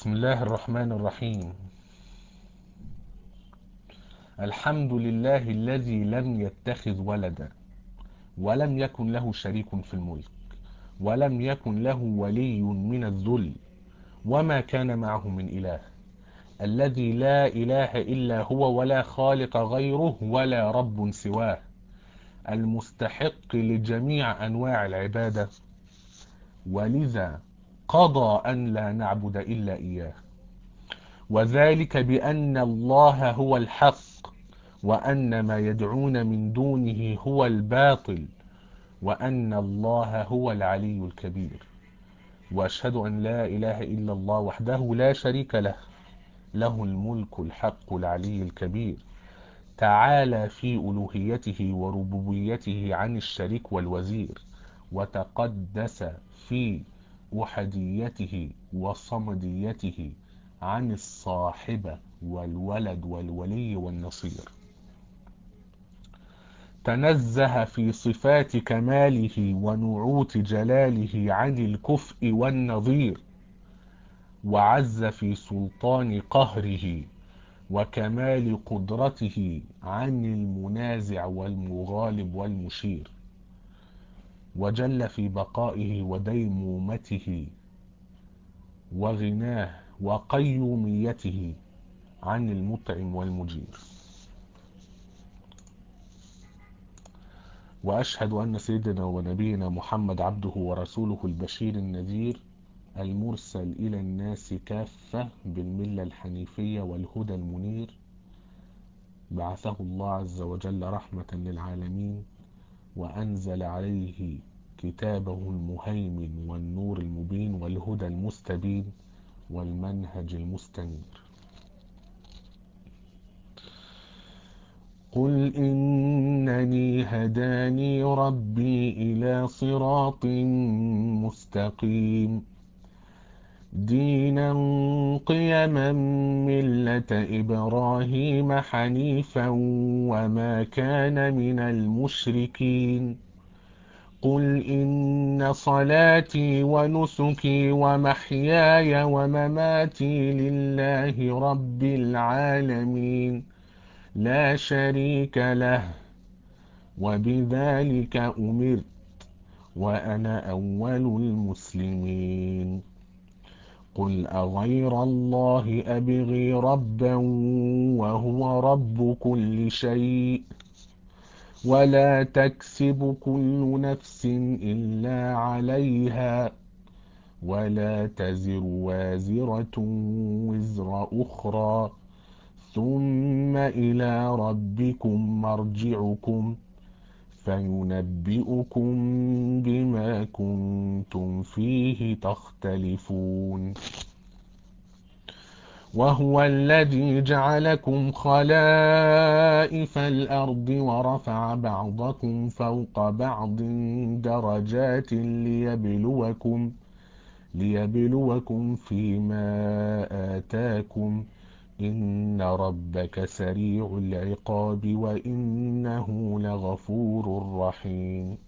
بسم الله الرحمن الرحيم الحمد لله الذي لم يتخذ ولدا ولم يكن له شريك في الملك ولم يكن له ولي من الذل وما كان معه من إله الذي لا إله إلا هو ولا خالق غيره ولا رب سواه المستحق لجميع أنواع العبادة ولذا قضى أن لا نعبد إلا إياه وذلك بأن الله هو الحق وأن ما يدعون من دونه هو الباطل وأن الله هو العلي الكبير وأشهد أن لا إله إلا الله وحده لا شريك له له الملك الحق العلي الكبير تعالى في ألوهيته وربوبيته عن الشريك والوزير وتقدس في أحديته وصمديته عن الصاحبة والولد والولي والنصير تنزه في صفات كماله ونعوت جلاله عن الكفء والنظير وعز في سلطان قهره وكمال قدرته عن المنازع والمغالب والمشير وجل في بقائه وديمومته وغناه وقيوميته عن المطعم والمجير وأشهد أن سيدنا ونبينا محمد عبده ورسوله البشير النذير المرسل إلى الناس كافة بالملة الحنيفية والهدى المنير بعثه الله عز وجل رحمة للعالمين وأنزل عليه كتابه المهيمن والنور المبين والهدى المستبين والمنهج المستنير قل إنني هداني ربي إلى صراط مستقيم دينا قيما ملة إبراهيم حنيفا وما كان من المشركين قل إن صلاتي ونسكي ومحياي ومماتي لله رب العالمين لا شريك له وبذلك أمرت وأنا أول المسلمين قل أغير الله أبغي ربا وهو رب كل شيء ولا تكسب كل نفس إلا عليها ولا تزر وازرة وزر أخرى ثم إلى ربكم مرجعكم فينبئكم بما كنتم فيه تختلفون وهو الذي جعلكم خلائف الأرض ورفع بعضكم فوق بعض درجات ليبلوكم ليبلوكم فيما آتاكم إن ربك سريع العقاب وإنه لغفور رحيم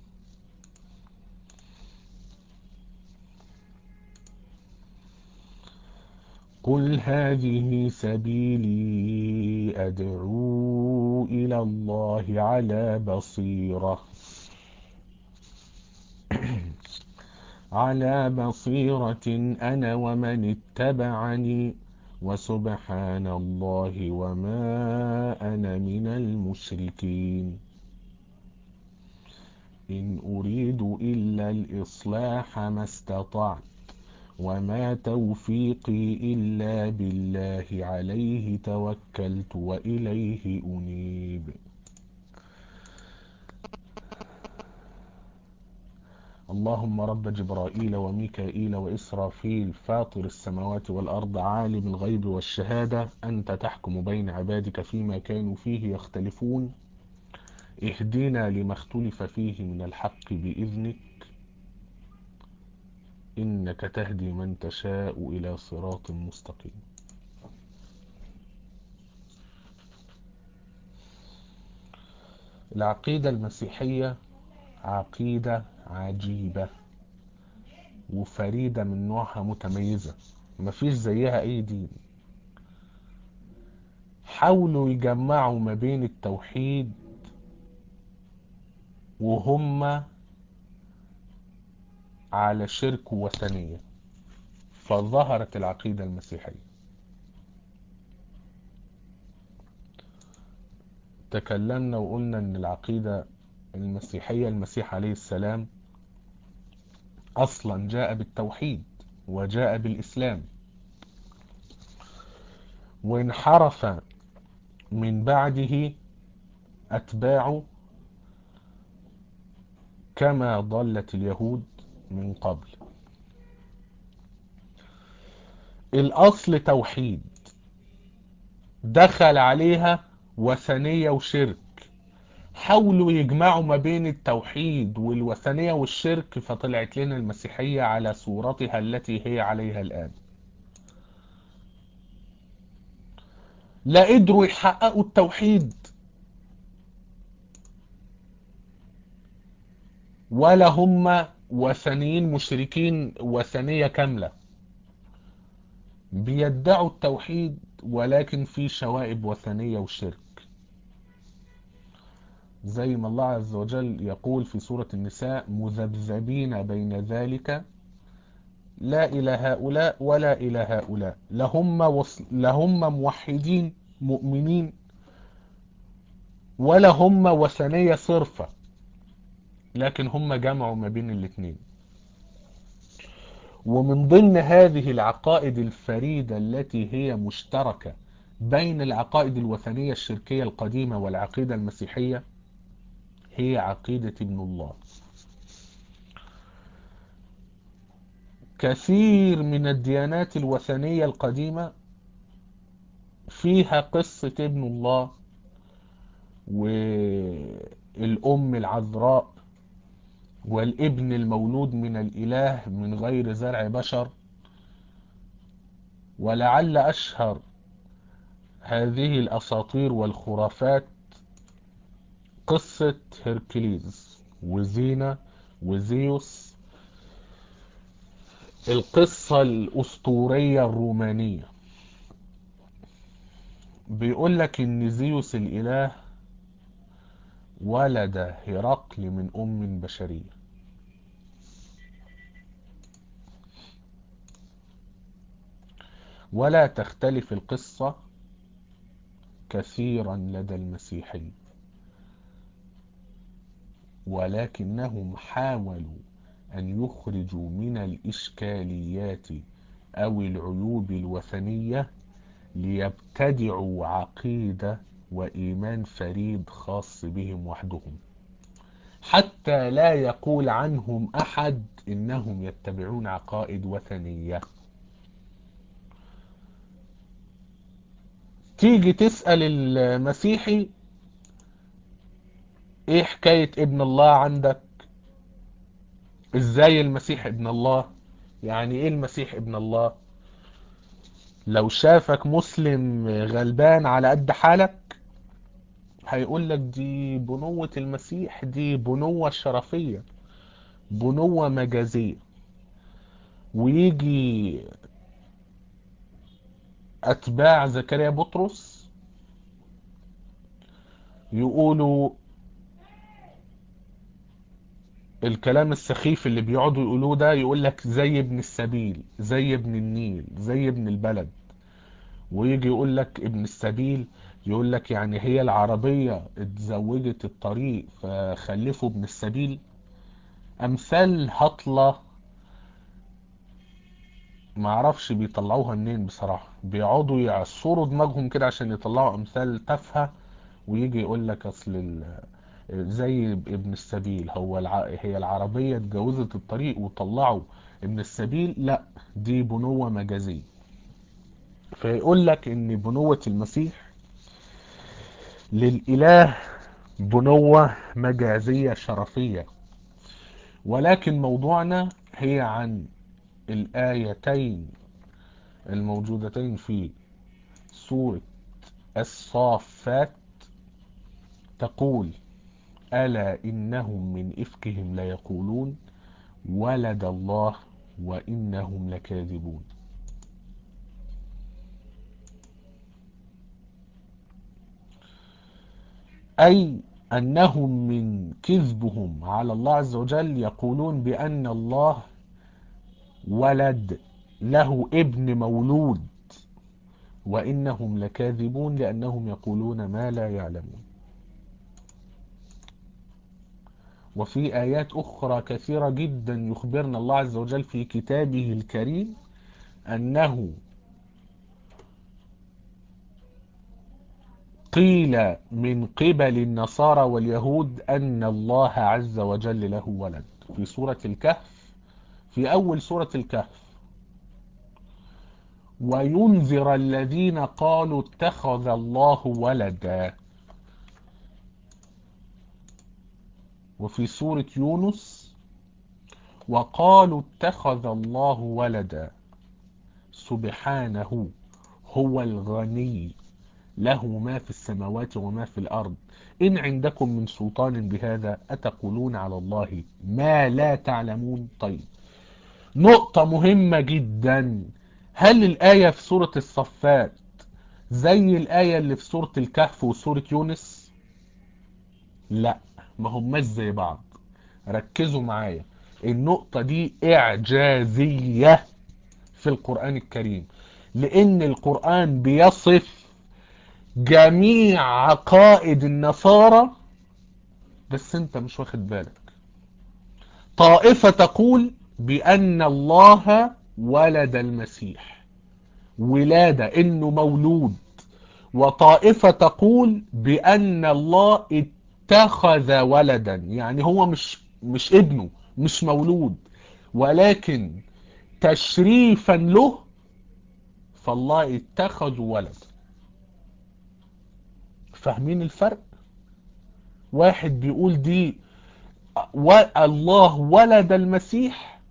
قل هذه سبيلي أدعو إلى الله على بصيرة على بصيرة أنا ومن اتبعني وسبحان الله وما أنا من المشركين إن أريد إلا الإصلاح ما استطعت وما توفيقي إلا بالله عليه توكلت وإليه أنيب اللهم رب جبرائيل وميكائيل وإسرافيل فاطر السماوات والأرض عالم الغيب والشهادة أنت تحكم بين عبادك فيما كانوا فيه يختلفون اهدنا لما اختلف فيه من الحق بإذنك إنك تهدي من تشاء إلى صراط مستقيم العقيدة المسيحية عقيدة عجيبة وفريدة من نوعها متميزة مفيش زيها اي دين حاولوا يجمعوا ما بين التوحيد وهم على شرك وثنية فظهرت العقيدة المسيحية تكلمنا وقلنا ان العقيدة المسيحية المسيح عليه السلام اصلا جاء بالتوحيد وجاء بالاسلام وانحرف من بعده اتباعه كما ضلت اليهود من قبل الاصل توحيد دخل عليها وثنية وشرك حاولوا يجمعوا ما بين التوحيد والوثنية والشرك فطلعت لنا المسيحية على صورتها التي هي عليها الآن لا قدروا يحققوا التوحيد ولا هم وثنيين مشركين وثنية كاملة بيدعوا التوحيد ولكن في شوائب وثنية وشرك زي ما الله عز وجل يقول في سورة النساء مذبذبين بين ذلك لا إلى هؤلاء ولا إلى هؤلاء لهم, وص... لهم موحدين مؤمنين ولا هم وثنية صرفة لكن هم جمعوا ما بين الاثنين ومن ضمن هذه العقائد الفريدة التي هي مشتركة بين العقائد الوثنية الشركية القديمة والعقيدة المسيحية هي عقيدة ابن الله كثير من الديانات الوثنية القديمة فيها قصة ابن الله والأم العذراء والابن المولود من الإله من غير زرع بشر ولعل أشهر هذه الأساطير والخرافات قصة هيركليز وزينة وزيوس القصة الأسطورية الرومانية بيقول لك إن زيوس الإله ولد هرقل من أم بشرية ولا تختلف القصة كثيرا لدى المسيحي ولكنهم حاولوا أن يخرجوا من الإشكاليات أو العيوب الوثنية ليبتدعوا عقيدة وإيمان فريد خاص بهم وحدهم حتى لا يقول عنهم أحد إنهم يتبعون عقائد وثنية تيجي تسأل المسيحي ايه حكاية ابن الله عندك ازاي المسيح ابن الله يعني ايه المسيح ابن الله لو شافك مسلم غلبان على قد حالك هيقول لك دي بنوة المسيح دي بنوة شرفية بنوة مجازية ويجي أتباع زكريا بطرس يقولوا الكلام السخيف اللي بيقعدوا يقولوه ده يقول لك زي ابن السبيل زي ابن النيل زي ابن البلد ويجي يقول لك ابن السبيل يقول لك يعني هي العربية اتزوجت الطريق فخلفوا ابن السبيل امثال هطلة معرفش بيطلعوها منين بصراحة بيقعدوا يعصروا دماغهم كده عشان يطلعوا امثال تافهة ويجي يقول لك اصل ال... زي ابن السبيل هو الع... هي العربية اتجوزت الطريق وطلعوا ابن السبيل لا دي بنوة مجازية فيقول لك ان بنوة المسيح للإله بنوة مجازية شرفية ولكن موضوعنا هي عن الآيتين الموجودتين في سورة الصافات تقول ألا إنهم من إفكهم ليقولون ولد الله وإنهم لكاذبون أي أنهم من كذبهم على الله عز وجل يقولون بأن الله ولد له ابن مولود وإنهم لكاذبون لأنهم يقولون ما لا يعلمون وفي آيات أخرى كثيرة جدا يخبرنا الله عز وجل في كتابه الكريم أنه قيل من قبل النصارى واليهود أن الله عز وجل له ولد في سورة الكهف في أول سورة الكهف وينذر الذين قالوا اتخذ الله ولدا وفي سورة يونس وقالوا اتخذ الله ولدا سبحانه هو الغني له ما في السماوات وما في الأرض إن عندكم من سلطان بهذا أتقولون على الله ما لا تعلمون طيب نقطة مهمة جدا هل الآية في سورة الصفات زي الآية اللي في سورة الكهف وسورة يونس لا ما هماش زي بعض ركزوا معايا النقطة دي إعجازية في القرآن الكريم لأن القرآن بيصف جميع عقائد النصارى بس انت مش واخد بالك طائفة تقول بأن الله ولد المسيح ولادة انه مولود وطائفة تقول بأن الله اتخذ ولدا يعني هو مش مش ابنه مش مولود ولكن تشريفا له فالله اتخذ ولد فاهمين الفرق واحد بيقول دي الله ولد المسيح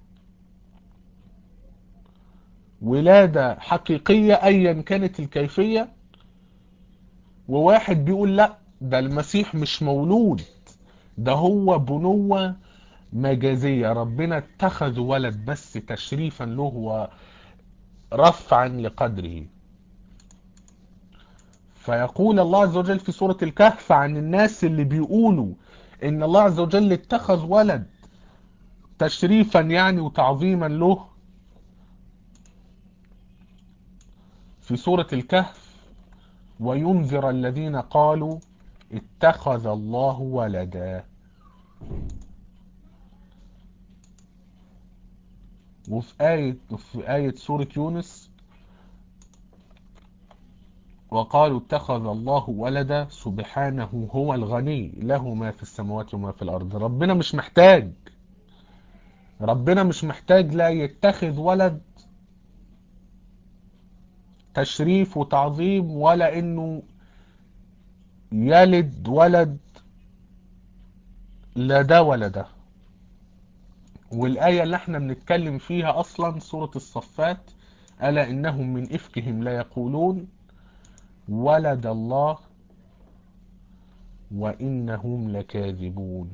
ولادة حقيقية ايا كانت الكيفية وواحد بيقول لا ده المسيح مش مولود ده هو بنوة مجازية ربنا اتخذ ولد بس تشريفا له ورفعا لقدره فيقول الله عز وجل في سورة الكهف عن الناس اللي بيقولوا ان الله عز وجل اتخذ ولد تشريفا يعني وتعظيما له في سورة الكهف وينذر الذين قالوا اتخذ الله ولدا وفي آية, في آية سورة يونس وقالوا اتخذ الله ولدا سبحانه هو الغني له ما في السماوات وما في الأرض ربنا مش محتاج ربنا مش محتاج لا يتخذ ولد تشريف وتعظيم ولا انه يلد ولد لا ده ولا ده والآية اللي احنا بنتكلم فيها أصلا سورة الصفات ألا إنهم من إفكهم لا يقولون ولد الله وإنهم لكاذبون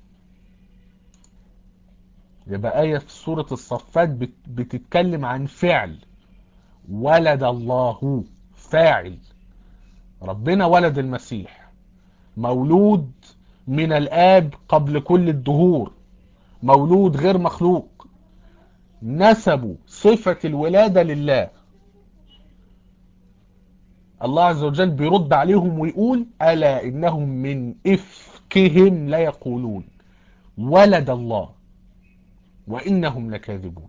يبقى آية في سورة الصفات بتتكلم عن فعل ولد الله فاعل ربنا ولد المسيح مولود من الآب قبل كل الدهور مولود غير مخلوق نسبوا صفة الولادة لله الله عز وجل بيرد عليهم ويقول ألا إنهم من إفكهم لا يقولون ولد الله وإنهم لكاذبون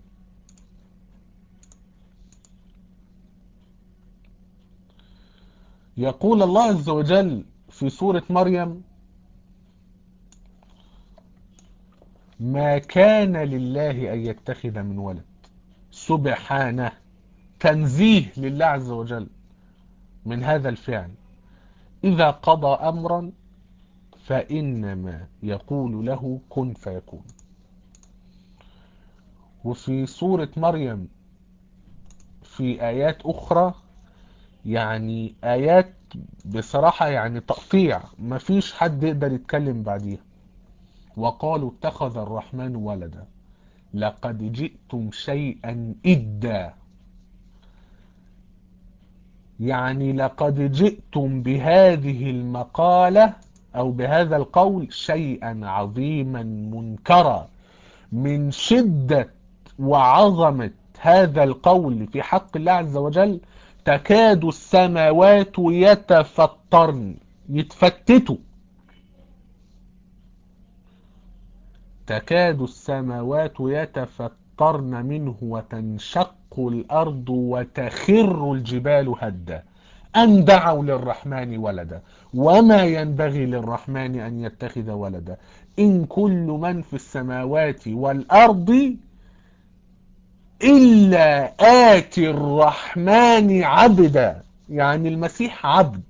يقول الله عز وجل في سورة مريم ما كان لله أن يتخذ من ولد سبحانه تنزيه لله عز وجل من هذا الفعل إذا قضى أمرا فإنما يقول له كن فيكون وفي سورة مريم في آيات أخرى يعني آيات بصراحة يعني تقطيع مفيش حد يقدر يتكلم بعديها وقالوا اتخذ الرحمن ولدا لقد جئتم شيئا إدا يعني لقد جئتم بهذه المقالة أو بهذا القول شيئا عظيما منكرا من شدة وعظمة هذا القول في حق الله عز وجل تكاد السماوات يتفطرن يتفتتوا تكاد السماوات يتفطرن منه وتنشق الأرض وتخر الجبال هدا أن دعوا للرحمن ولدا وما ينبغي للرحمن أن يتخذ ولدا إن كل من في السماوات والأرض إلا آتي الرحمن عبدا يعني المسيح عبد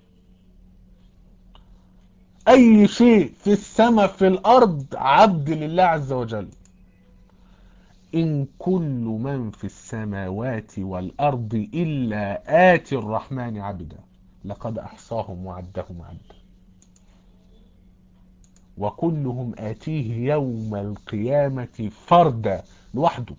أي شيء في السماء في الأرض عبد لله عز وجل إن كل من في السماوات والأرض إلا آتي الرحمن عبدا لقد أحصاهم وعدهم عدا وكلهم آتيه يوم القيامة فردا لوحده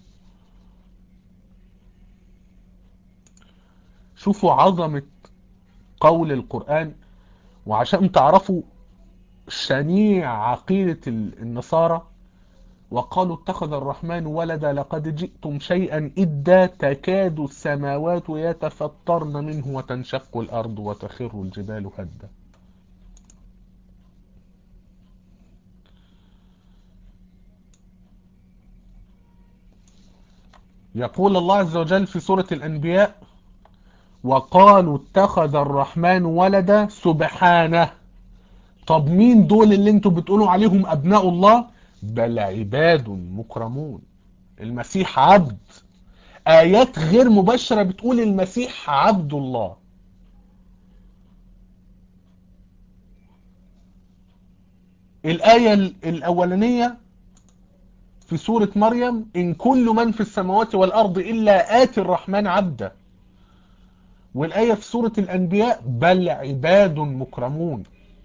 شوفوا عظمة قول القرآن وعشان تعرفوا شنيع عقيدة النصارى وقالوا اتخذ الرحمن ولدا لقد جئتم شيئا إدا تكاد السماوات يتفطرن منه وتنشق الأرض وتخر الجبال هدا يقول الله عز وجل في سورة الأنبياء وقالوا اتخذ الرحمن ولدا سبحانه طب مين دول اللي انتوا بتقولوا عليهم أبناء الله بل عباد مكرمون المسيح عبد آيات غير مباشرة بتقول المسيح عبد الله الآية الأولانية في سورة مريم إن كل من في السماوات والأرض إلا آتي الرحمن عبدا والآية في سورة الأنبياء بل عباد مكرمون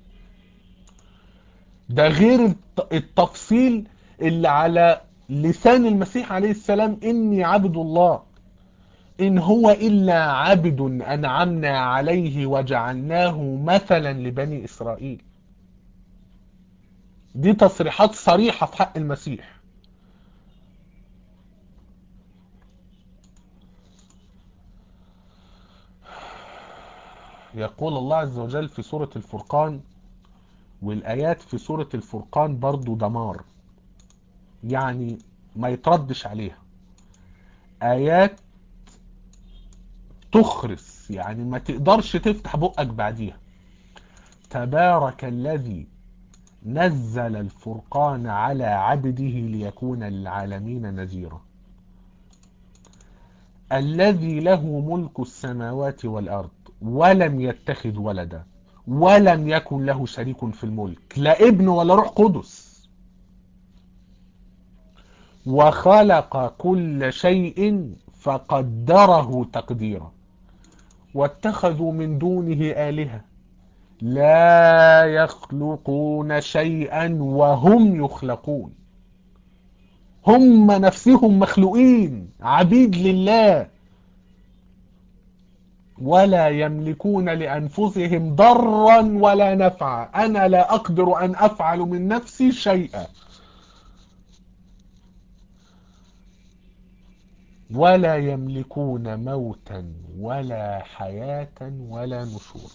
ده غير التفصيل اللي على لسان المسيح عليه السلام إني عبد الله إن هو إلا عبد أنعمنا عليه وجعلناه مثلا لبني إسرائيل دي تصريحات صريحة في حق المسيح يقول الله عز وجل في سورة الفرقان والآيات في سورة الفرقان برضو دمار يعني ما يتردش عليها آيات تخرس يعني ما تقدرش تفتح بقك بعديها تبارك الذي نزل الفرقان على عبده ليكون للعالمين نذيرا الذي له ملك السماوات والأرض ولم يتخذ ولدا ولم يكن له شريك في الملك لا ابن ولا روح قدس وخلق كل شيء فقدره تقديرا واتخذوا من دونه آلهة لا يخلقون شيئا وهم يخلقون هم نفسهم مخلوقين عبيد لله ولا يملكون لأنفسهم ضرا ولا نفعا أنا لا أقدر أن أفعل من نفسي شيئا ولا يملكون موتا ولا حياة ولا نشور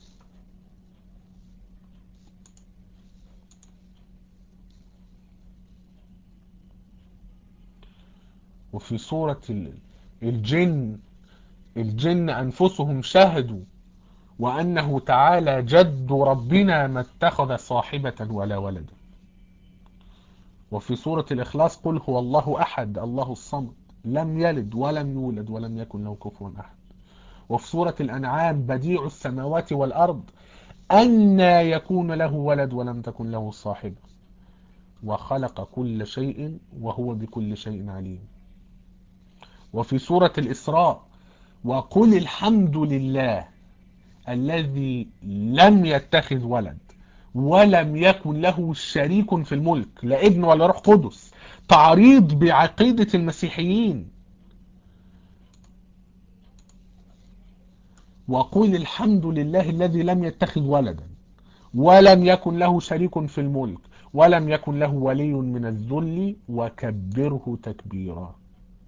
وفي سورة الجن الجن أنفسهم شهدوا وأنه تعالى جد ربنا ما اتخذ صاحبة ولا ولدا وفي سورة الإخلاص قل هو الله أحد الله الصمد لم يلد ولم يولد ولم يكن له كفوا أحد وفي سورة الأنعام بديع السماوات والأرض أن يكون له ولد ولم تكن له صاحبة وخلق كل شيء وهو بكل شيء عليم وفي سورة الإسراء وقل الحمد لله الذي لم يتخذ ولد ولم يكن له شريك في الملك لا ابن ولا روح قدس تعريض بعقيدة المسيحيين وقل الحمد لله الذي لم يتخذ ولدا ولم يكن له شريك في الملك ولم يكن له ولي من الذل وكبره تكبيرا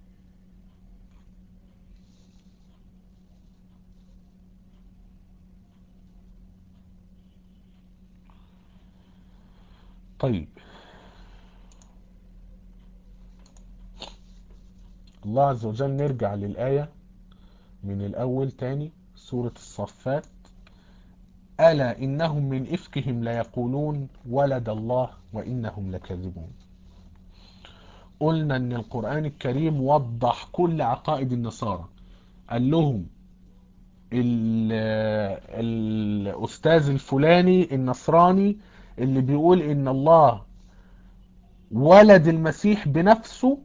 طيب الله عز وجل نرجع للآية من الأول تاني سورة الصفات ألا إنهم من إفكهم ليقولون ولد الله وإنهم لكاذبون قلنا أن القرآن الكريم وضح كل عقائد النصارى قال لهم الأستاذ الفلاني النصراني اللي بيقول إن الله ولد المسيح بنفسه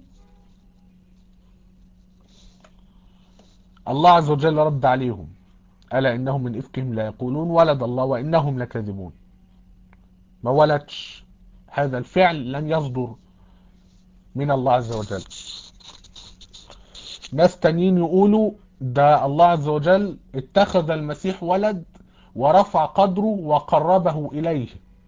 الله عز وجل رد عليهم ألا إنهم من إفكهم لا يقولون ولد الله وإنهم لكاذبون ما ولدش هذا الفعل لن يصدر من الله عز وجل ناس تانيين يقولوا ده الله عز وجل اتخذ المسيح ولد ورفع قدره وقربه إليه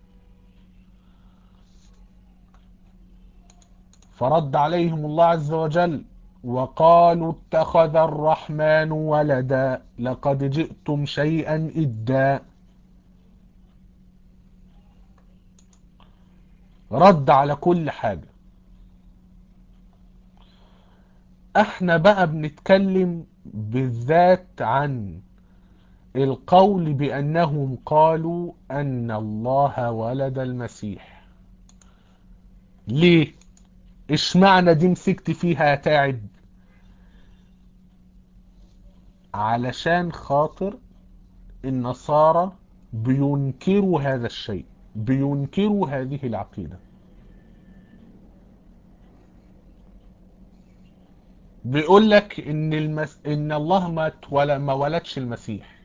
فرد عليهم الله عز وجل وقالوا اتخذ الرحمن ولدا لقد جئتم شيئا إدا رد على كل حاجة احنا بقى بنتكلم بالذات عن القول بأنهم قالوا أن الله ولد المسيح ليه اشمعنى دي مسكت فيها يا تعب علشان خاطر النصارى بينكروا هذا الشيء بينكروا هذه العقيدة بيقول لك ان المس... ان الله ما ولا ما ولدش المسيح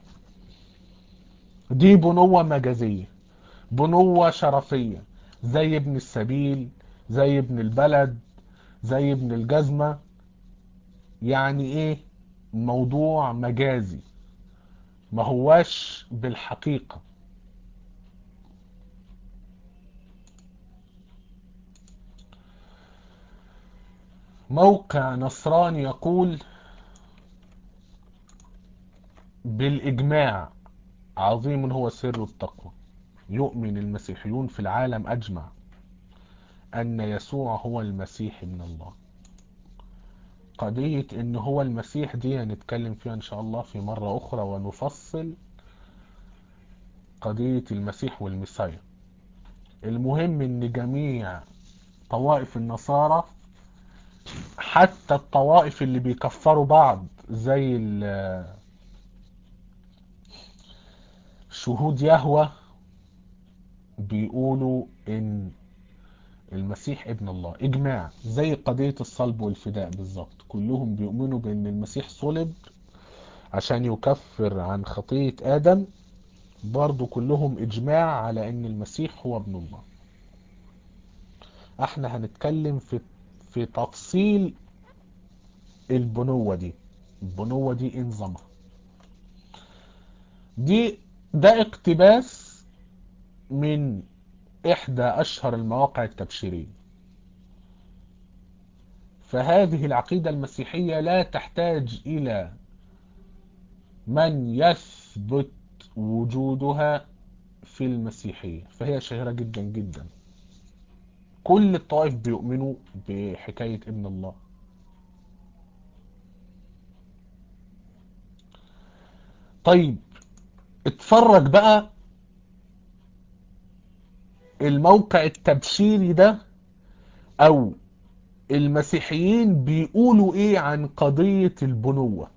دي بنوة مجازية بنوة شرفية زي ابن السبيل زي ابن البلد زي ابن الجزمة يعني ايه موضوع مجازي ما هواش بالحقيقة موقع نصراني يقول بالإجماع عظيم هو سر التقوى يؤمن المسيحيون في العالم أجمع أن يسوع هو المسيح من الله قضية ان هو المسيح دي هنتكلم فيها ان شاء الله في مرة اخرى ونفصل قضية المسيح والمسيح المهم ان جميع طوائف النصارى حتى الطوائف اللي بيكفروا بعض زي شهود يهوى بيقولوا ان المسيح ابن الله اجماع زي قضية الصلب والفداء بالظبط كلهم بيؤمنوا بان المسيح صلب عشان يكفر عن خطية ادم برضو كلهم اجماع على ان المسيح هو ابن الله احنا هنتكلم في في تفصيل البنوة دي البنوة دي انظمة دي ده اقتباس من إحدى أشهر المواقع التبشيرية فهذه العقيدة المسيحية لا تحتاج إلى من يثبت وجودها في المسيحية فهي شهيرة جدا جدا كل الطوائف بيؤمنوا بحكاية ابن الله طيب اتفرج بقى الموقع التبشيري ده او المسيحيين بيقولوا ايه عن قضية البنوة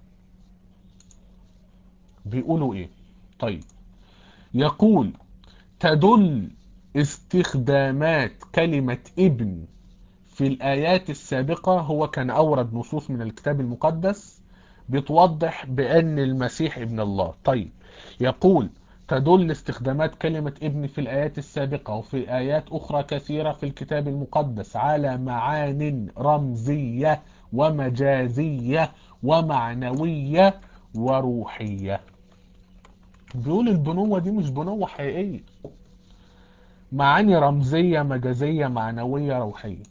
بيقولوا ايه طيب يقول تدل استخدامات كلمة ابن في الآيات السابقة هو كان أورد نصوص من الكتاب المقدس بتوضح بأن المسيح ابن الله طيب يقول تدل استخدامات كلمة ابن في الآيات السابقة وفي آيات أخرى كثيرة في الكتاب المقدس على معان رمزية ومجازية ومعنوية وروحية بيقول البنوة دي مش بنوة حقيقية معاني رمزية مجازية معنوية روحية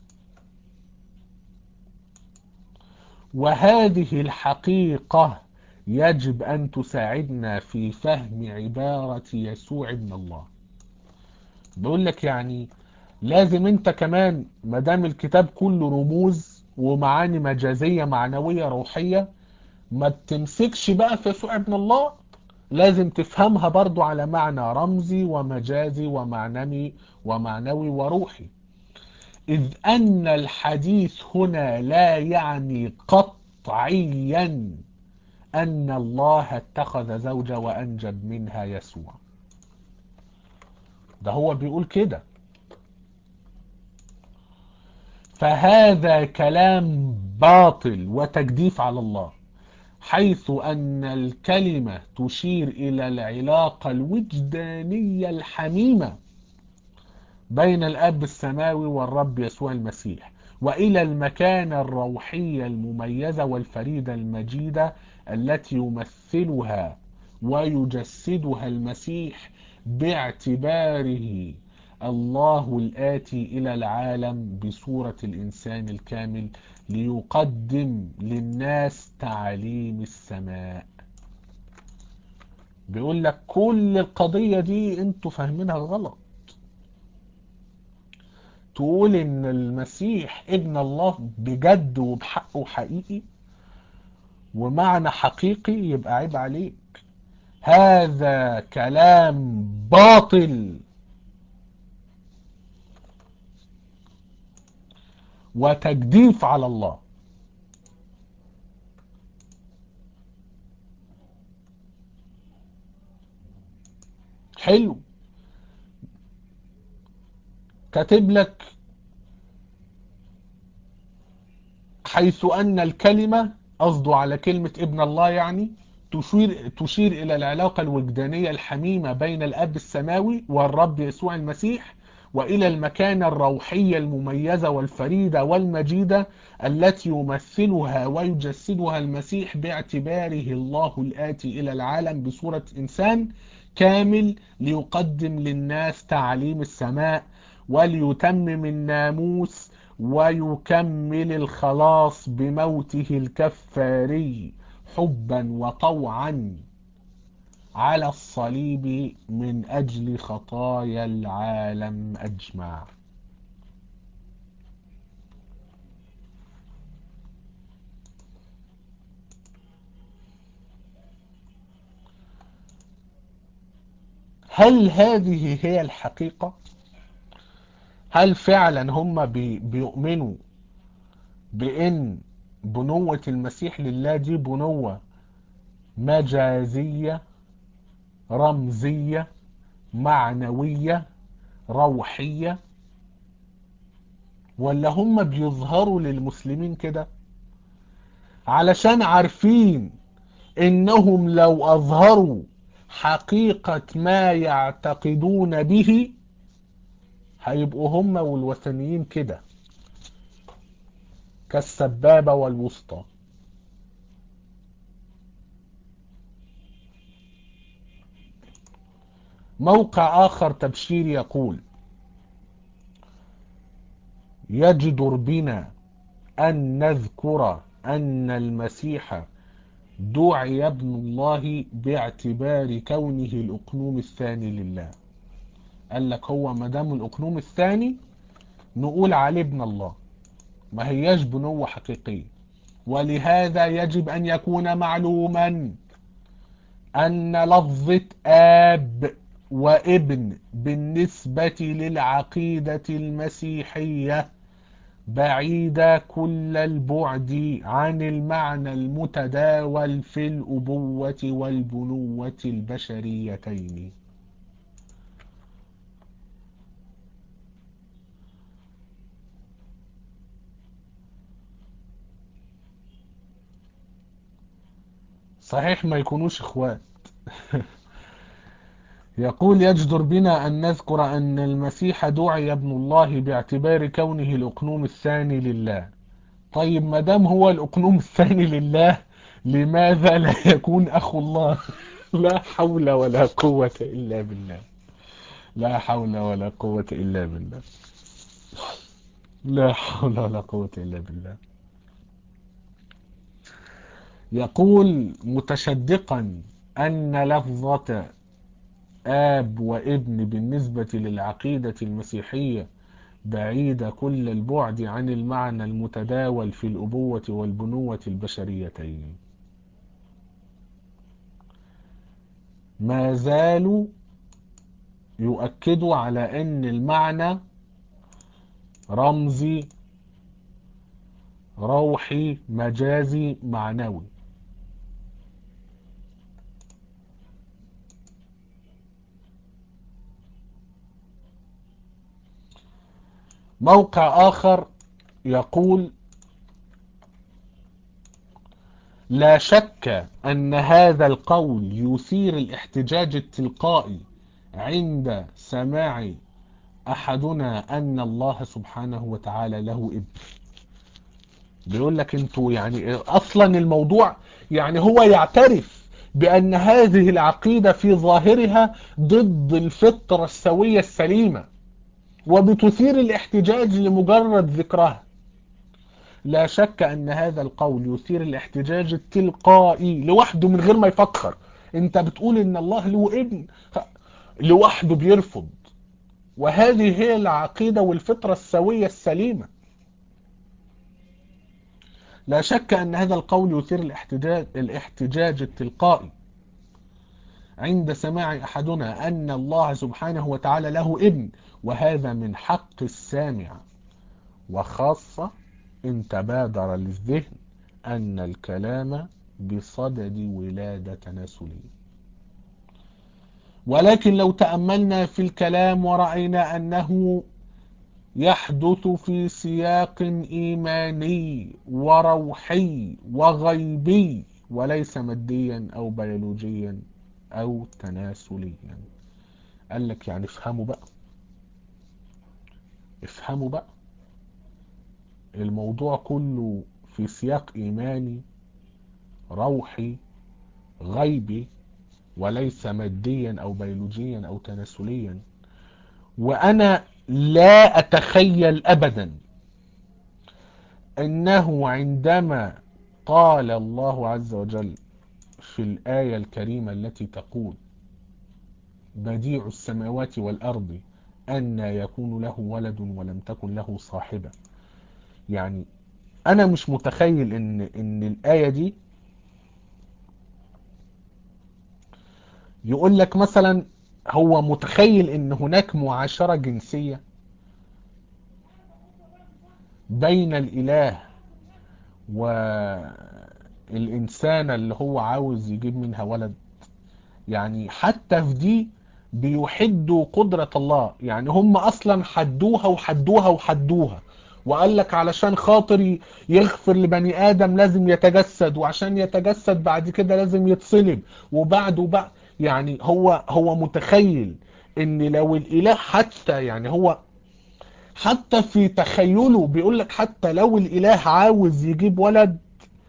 وهذه الحقيقة يجب أن تساعدنا في فهم عبارة يسوع ابن الله بيقول لك يعني لازم انت كمان مدام الكتاب كله رموز ومعاني مجازية معنوية روحية ما تمسكش بقى في يسوع ابن الله لازم تفهمها برضو على معنى رمزي ومجازي ومعنوي ومعنوي وروحي إذ أن الحديث هنا لا يعني قطعيا أن الله اتخذ زوجة وأنجب منها يسوع ده هو بيقول كده فهذا كلام باطل وتجديف على الله حيث أن الكلمة تشير إلى العلاقة الوجدانية الحميمة بين الأب السماوي والرب يسوع المسيح وإلى المكانة الروحية المميزة والفريدة المجيدة التي يمثلها ويجسدها المسيح باعتباره الله الآتي إلى العالم بصورة الإنسان الكامل ليقدم للناس تعاليم السماء بيقول لك كل القضية دي انتوا فاهمينها غلط تقول ان المسيح ابن الله بجد وبحقه حقيقي ومعنى حقيقي يبقى عيب عليك هذا كلام باطل وتجديف على الله حلو كاتب لك حيث أن الكلمة قصده على كلمة ابن الله يعني تشير, تشير إلى العلاقة الوجدانية الحميمة بين الأب السماوي والرب يسوع المسيح وإلى المكانة الروحية المميزة والفريدة والمجيدة التي يمثلها ويجسدها المسيح باعتباره الله الآتي إلى العالم بصورة إنسان كامل ليقدم للناس تعليم السماء وليتمم الناموس ويكمل الخلاص بموته الكفاري حبا وطوعا على الصليب من أجل خطايا العالم أجمع هل هذه هي الحقيقة؟ هل فعلا هم بي بيؤمنوا بأن بنوة المسيح لله دي بنوة مجازية رمزية معنوية روحية ولا هم بيظهروا للمسلمين كده علشان عارفين انهم لو اظهروا حقيقة ما يعتقدون به هيبقوا هم والوثنيين كده كالسبابة والوسطى موقع آخر تبشيري يقول يجدر بنا أن نذكر أن المسيح دعي ابن الله باعتبار كونه الأقنوم الثاني لله قال لك هو مدام الأقنوم الثاني نقول عليه ابن الله ما هياش بنوة حقيقية ولهذا يجب أن يكون معلوما أن لفظة آب وابن بالنسبة للعقيدة المسيحية بعيدة كل البعد عن المعنى المتداول في الأبوة والبنوة البشريتين صحيح ما يكونوش اخوات يقول يجدر بنا أن نذكر أن المسيح دعي ابن الله باعتبار كونه الأقنوم الثاني لله طيب ما دام هو الأقنوم الثاني لله لماذا لا يكون أخو الله لا حول ولا قوة إلا بالله لا حول ولا قوة إلا بالله لا حول ولا قوة إلا بالله يقول متشدقا أن لفظة آب وابن بالنسبة للعقيدة المسيحية بعيدة كل البعد عن المعنى المتداول في الأبوة والبنوة البشريتين ما زالوا يؤكدوا على أن المعنى رمزي روحي مجازي معنوي موقع آخر يقول لا شك أن هذا القول يثير الاحتجاج التلقائي عند سماع أحدنا أن الله سبحانه وتعالى له ابن بيقول لك انتوا يعني أصلا الموضوع يعني هو يعترف بأن هذه العقيدة في ظاهرها ضد الفطرة السوية السليمة وبتثير الاحتجاج لمجرد ذكرها لا شك أن هذا القول يثير الاحتجاج التلقائي لوحده من غير ما يفكر انت بتقول ان الله له ابن لوحده بيرفض وهذه هي العقيدة والفطرة السوية السليمة لا شك أن هذا القول يثير الاحتجاج, الاحتجاج التلقائي عند سماع أحدنا أن الله سبحانه وتعالى له ابن وهذا من حق السامع وخاصة إن تبادر للذهن أن الكلام بصدد ولادة تناسلية ولكن لو تأملنا في الكلام ورأينا أنه يحدث في سياق إيماني وروحي وغيبي وليس ماديا أو بيولوجيا أو تناسليا قال لك يعني افهموا بقى افهموا بقى الموضوع كله في سياق إيماني روحي غيبي وليس ماديا أو بيولوجيا أو تناسليا وأنا لا أتخيل أبدا أنه عندما قال الله عز وجل في الآية الكريمة التي تقول بديع السماوات والأرض أن يكون له ولد ولم تكن له صاحبة يعني أنا مش متخيل إن, إن الآية دي يقول لك مثلا هو متخيل ان هناك معاشرة جنسية بين الاله والانسان اللي هو عاوز يجيب منها ولد يعني حتى في دي بيحدوا قدرة الله يعني هم اصلا حدوها وحدوها وحدوها وقال لك علشان خاطر يغفر لبني ادم لازم يتجسد وعشان يتجسد بعد كده لازم يتصلب وبعد وبعد يعني هو هو متخيل ان لو الاله حتى يعني هو حتى في تخيله بيقول لك حتى لو الاله عاوز يجيب ولد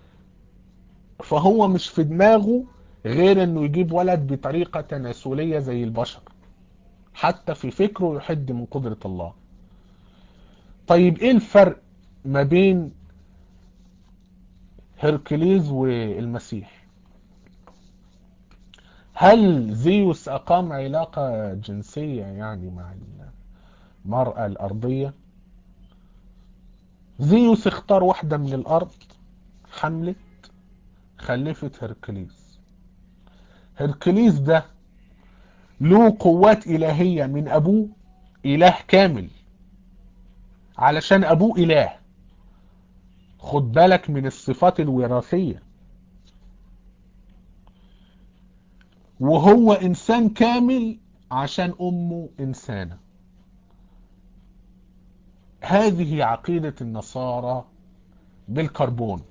فهو مش في دماغه غير انه يجيب ولد بطريقة تناسلية زي البشر حتى في فكره يحد من قدرة الله طيب ايه الفرق ما بين هركليز والمسيح هل زيوس أقام علاقة جنسية يعني مع المرأة الأرضية زيوس اختار واحدة من الأرض حملت خلفت هركليز هركليز ده له قوات إلهية من أبوه إله كامل علشان أبوه إله خد بالك من الصفات الوراثية وهو إنسان كامل عشان أمه إنسانة هذه عقيدة النصارى بالكربون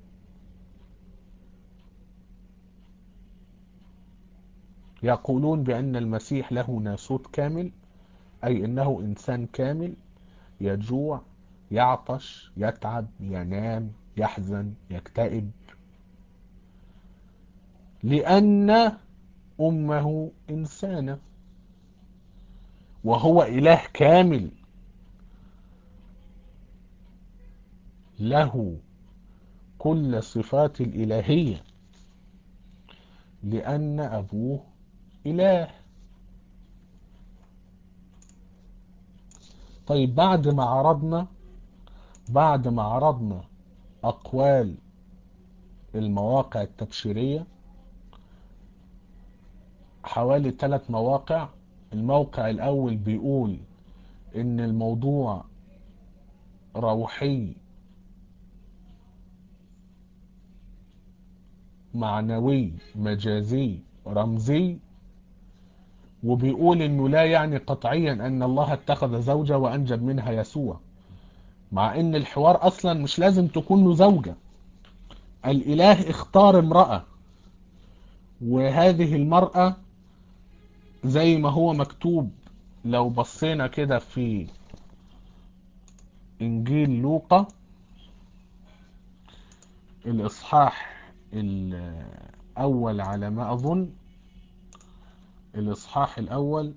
يقولون بأن المسيح له ناسوت كامل أي أنه إنسان كامل يجوع يعطش يتعب ينام يحزن يكتئب لأن أمه إنسانة وهو إله كامل له كل صفات الإلهية لأن أبوه إله طيب بعد ما عرضنا بعد ما عرضنا أقوال المواقع التبشيرية حوالي ثلاث مواقع الموقع الأول بيقول إن الموضوع روحي معنوي مجازي رمزي وبيقول انه لا يعني قطعيا ان الله اتخذ زوجة وانجب منها يسوع مع ان الحوار اصلا مش لازم تكون له زوجة الاله اختار امرأة وهذه المرأة زي ما هو مكتوب لو بصينا كده في انجيل لوقا الاصحاح الاول على ما اظن الاصحاح الاول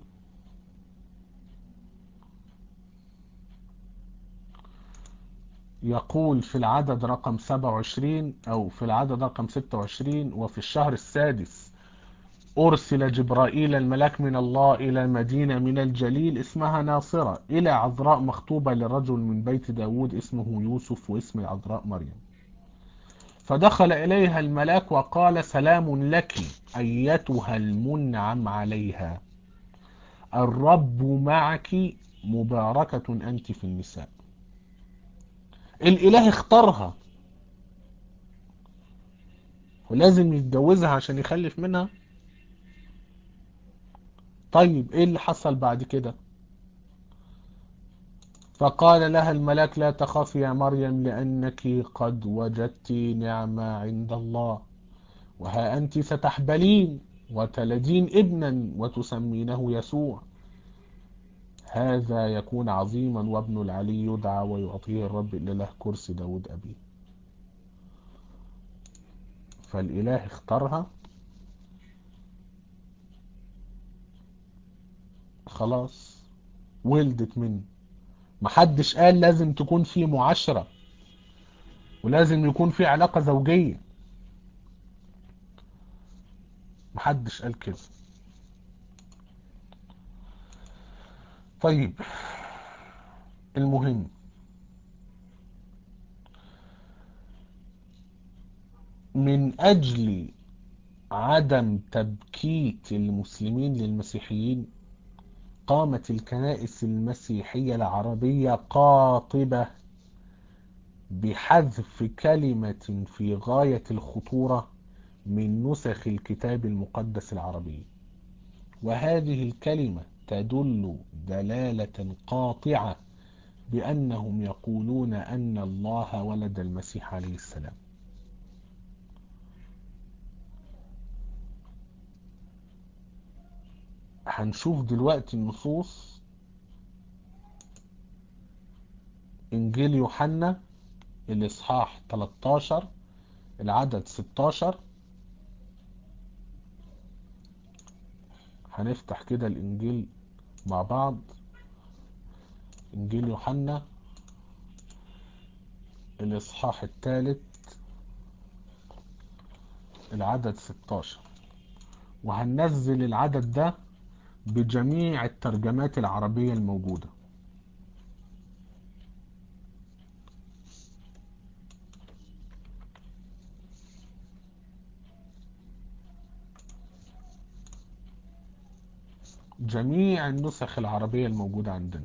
يقول في العدد رقم 27 او في العدد رقم 26 وفي الشهر السادس أرسل جبرائيل الملاك من الله إلى مدينة من الجليل اسمها ناصرة إلى عذراء مخطوبة لرجل من بيت داود اسمه يوسف واسم العذراء مريم فدخل إليها الملاك وقال سلام لك أيتها المنعم عليها الرب معك مباركة أنت في النساء الإله اختارها ولازم يتجوزها عشان يخلف منها طيب ايه اللي حصل بعد كده فقال لها الملاك لا تخافي يا مريم لأنك قد وجدت نعمة عند الله وها أنت ستحبلين وتلدين ابنا وتسمينه يسوع هذا يكون عظيما وابن العلي يدعى ويعطيه الرب إلا له كرسي داود أبيه فالإله اختارها خلاص ولدت منه محدش قال لازم تكون في معاشرة ولازم يكون في علاقة زوجية محدش قال كده طيب المهم من أجل عدم تبكيت المسلمين للمسيحيين قامت الكنائس المسيحية العربية قاطبة بحذف كلمة في غاية الخطورة من نسخ الكتاب المقدس العربي وهذه الكلمة تدل دلالة قاطعة بأنهم يقولون أن الله ولد المسيح عليه السلام هنشوف دلوقتي النصوص انجيل يوحنا الاصحاح 13 العدد 16 هنفتح كده الانجيل مع بعض انجيل يوحنا الاصحاح الثالث العدد 16 وهننزل العدد ده بجميع الترجمات العربية الموجودة جميع النسخ العربية الموجودة عندنا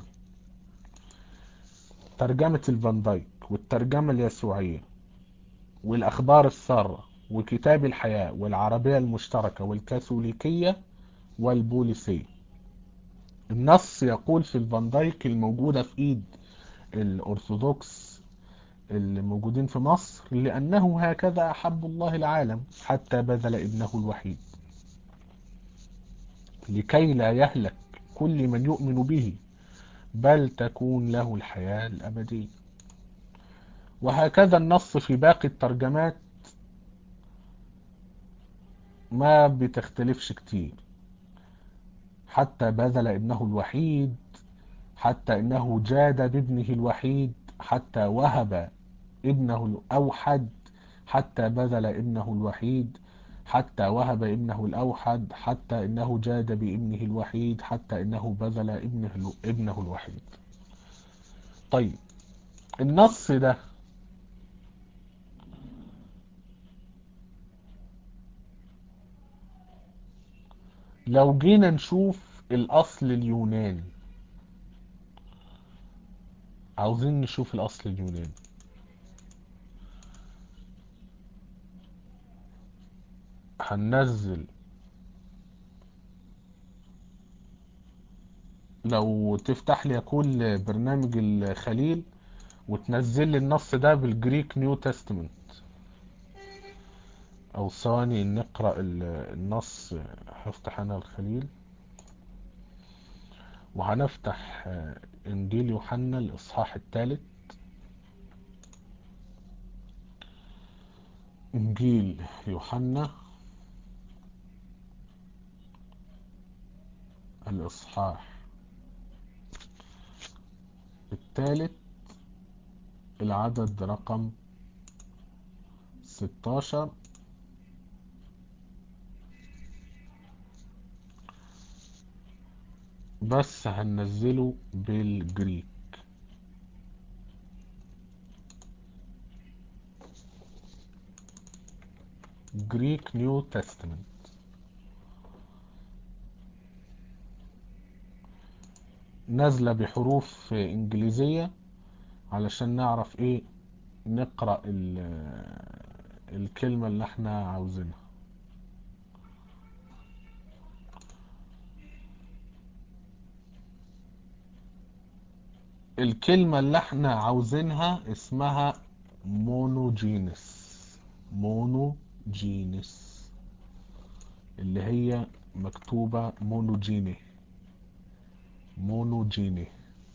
ترجمة الفان دايك والترجمة اليسوعية والأخبار السارة وكتاب الحياة والعربية المشتركة والكاثوليكية والبوليسية النص يقول في الفان دايك الموجودة في ايد الارثوذكس اللي موجودين في مصر لانه هكذا احب الله العالم حتى بذل ابنه الوحيد لكي لا يهلك كل من يؤمن به بل تكون له الحياة الأبدية وهكذا النص في باقي الترجمات ما بتختلفش كتير حتى بذل ابنه الوحيد حتى انه جاد بابنه الوحيد حتى وهب ابنه الاوحد حتى بذل ابنه الوحيد حتى وهب ابنه الاوحد حتى انه جاد بابنه الوحيد حتى انه بذل ابنه ابنه الوحيد طيب النص ده لو جينا نشوف الأصل اليوناني عاوزين نشوف الأصل اليوناني هننزل لو تفتح لي كل برنامج الخليل وتنزل لي النص ده بالجريك نيو تestament او ثواني نقرأ النص هفتح انا الخليل وهنفتح انجيل يوحنا الاصحاح الثالث انجيل يوحنا الاصحاح الثالث العدد رقم 16 بس هننزله بالجريك جريك نيو تestament نازلة بحروف انجليزية علشان نعرف ايه نقرأ الكلمة اللي احنا عاوزينها الكلمة اللي احنا عاوزينها اسمها مونوجينس مونوجينس اللي هي مكتوبة مونوجيني مونوجيني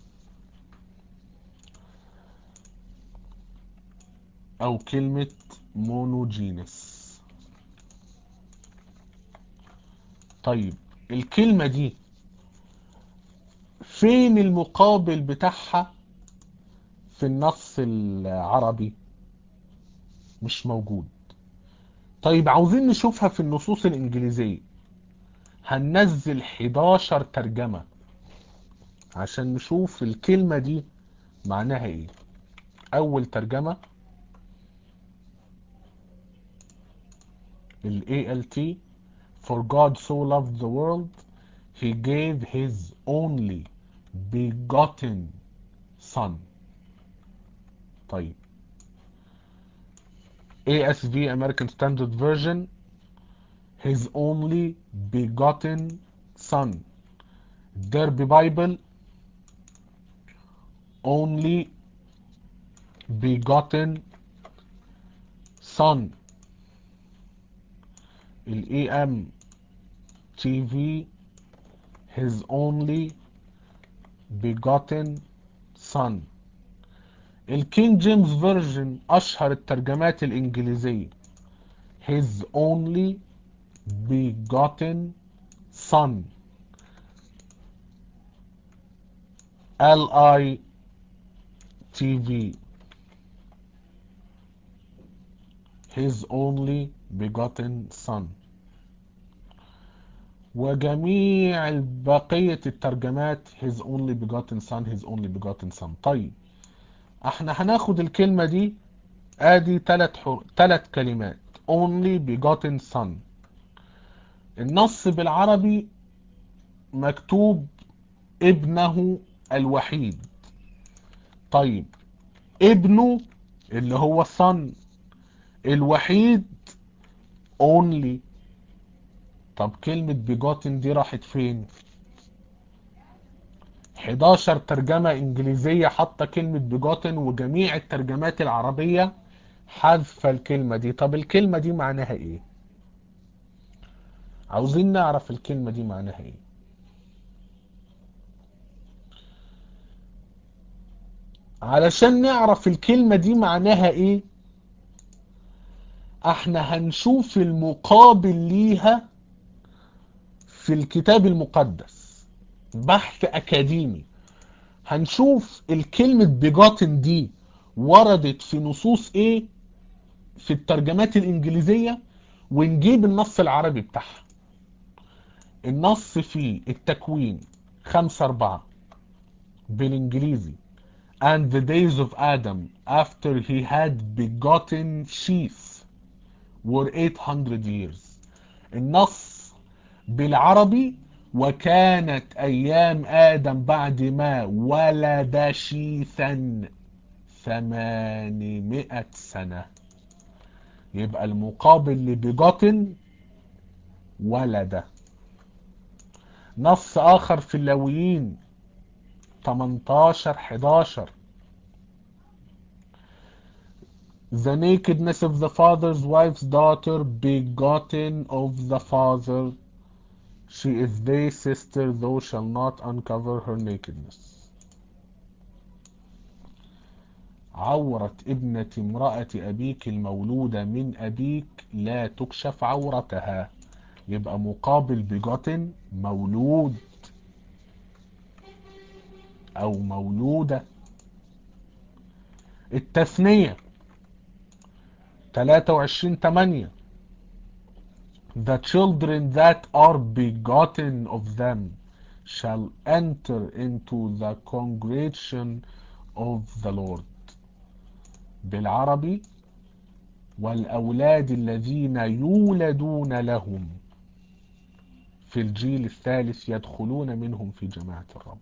او كلمة مونوجينس طيب الكلمة دي فين المقابل بتاعها في النص العربي مش موجود طيب عاوزين نشوفها في النصوص الانجليزية هننزل 11 ترجمة عشان نشوف الكلمة دي معناها ايه اول ترجمة ال ALT For God so loved the world He gave His only begotten Son طيب ASV American Standard Version His only begotten Son Derby Bible only begotten Son ال AM TV His only begotten Son الكينج جيمس فيرجن أشهر الترجمات الإنجليزية His only begotten Son LI TV His only begotten Son وجميع بقية الترجمات His only begotten Son His only begotten Son طيب احنا هناخد الكلمة دي ادي تلات حر... تلات كلمات only begotten son النص بالعربي مكتوب ابنه الوحيد طيب ابنه اللي هو son الوحيد only طب كلمة begotten دي راحت فين 11 ترجمة انجليزية حاطة كلمة بيجوتن وجميع الترجمات العربية حذف الكلمة دي طب الكلمة دي معناها ايه عاوزين نعرف الكلمة دي معناها ايه علشان نعرف الكلمة دي معناها ايه احنا هنشوف المقابل ليها في الكتاب المقدس بحث اكاديمي هنشوف الكلمة بيجاتن دي وردت في نصوص ايه في الترجمات الانجليزية ونجيب النص العربي بتاعها النص في التكوين خمسة اربعة بالانجليزي and the days of Adam after he had begotten Sheath were 800 years النص بالعربي وكانت أيام آدم بعد ما ولد شيثا ثمانمائة سنة يبقى المقابل لبجاطن ولد نص آخر في اللاويين 18 11 The nakedness of the father's wife's daughter begotten of the father She is thy sister, thou shall not uncover her nakedness. عورة ابنة امرأة أبيك المولودة من أبيك لا تكشف عورتها يبقى مقابل بجوتن مولود أو مولودة التثنية 23 8 The children that are begotten of them shall enter into the congregation of the Lord. بالعربي والأولاد الذين يولدون لهم في الجيل الثالث يدخلون منهم في جماعة الرب.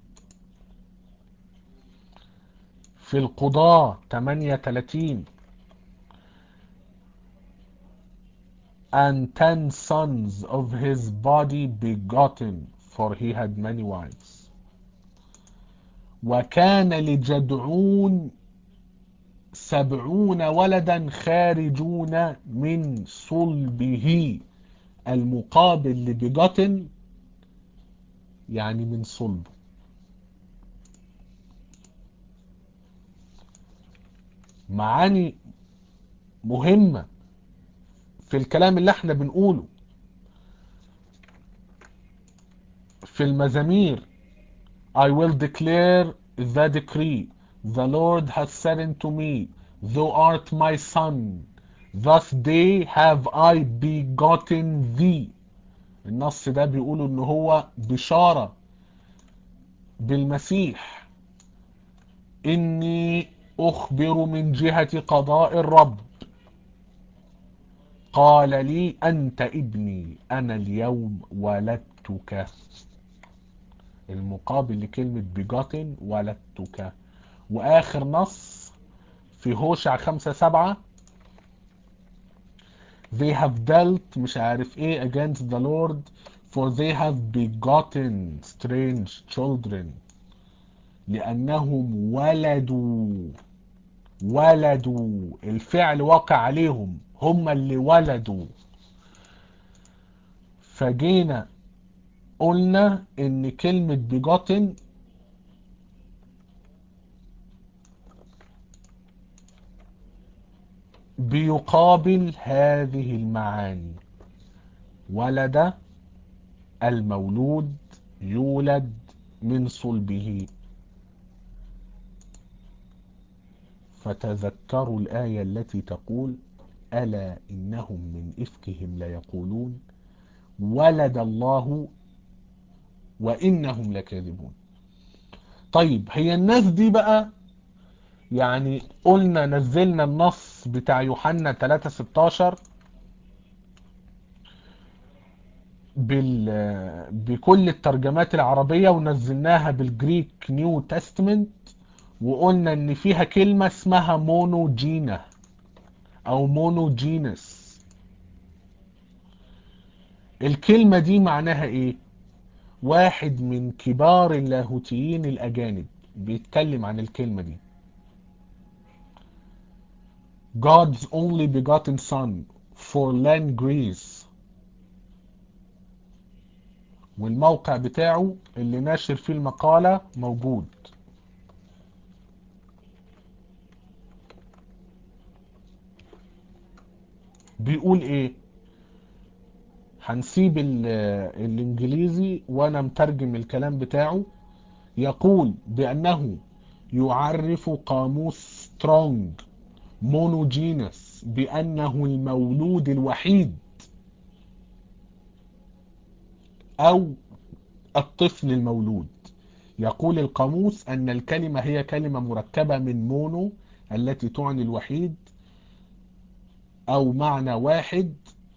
في القضاء 38 and ten sons of his body begotten, for he had many wives. وكان لجدعون سبعون ولدا خارجون من صلبه المقابل لبجوتن يعني من صلبه معاني مهمه في الكلام اللي احنا بنقوله في المزامير I will declare the decree the Lord has said unto me thou art my son thus day have I begotten thee النص ده بيقول ان هو بشارة بالمسيح اني اخبر من جهة قضاء الرب قال لي أنت ابني أنا اليوم ولدتك المقابل لكلمة بجاتن ولدتك وآخر نص في هوشع خمسة سبعة they have dealt مش عارف ايه against the Lord for they have begotten strange children لأنهم ولدوا ولدوا الفعل وقع عليهم هم اللي ولدوا فجينا قلنا ان كلمة بيجوتن بيقابل هذه المعاني ولد المولود يولد من صلبه فتذكروا الآية التي تقول ألا إنهم من إفكهم ليقولون ولد الله وإنهم لكاذبون طيب هي الناس دي بقى يعني قلنا نزلنا النص بتاع يوحنا 3 16 بال بكل الترجمات العربية ونزلناها بالجريك نيو تestament وقلنا ان فيها كلمة اسمها مونوجينا او مونوجينس الكلمة دي معناها ايه واحد من كبار اللاهوتيين الاجانب بيتكلم عن الكلمة دي God's only begotten son for land Greece والموقع بتاعه اللي ناشر فيه المقالة موجود بيقول ايه هنسيب ال- الانجليزي وانا مترجم الكلام بتاعه يقول بانه يعرف قاموس سترونج مونوجينس بانه المولود الوحيد او الطفل المولود يقول القاموس ان الكلمة هي كلمة مركبة من مونو التي تعني الوحيد او معنى واحد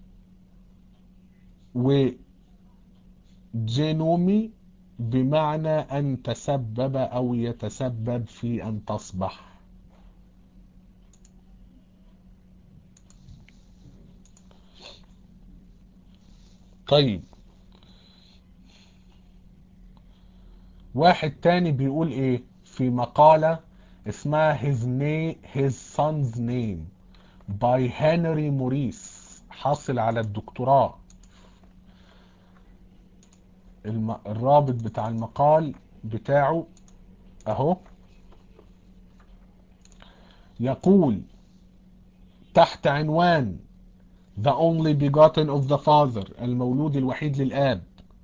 وجينومي بمعنى أن تسبب أو يتسبب في أن تصبح طيب واحد تاني بيقول ايه في مقالة اسمها his name his son's name by هنري موريس حاصل على الدكتوراه الم... الرابط بتاع المقال بتاعه اهو يقول تحت عنوان The only begotten of the Father المولود الوحيد للآب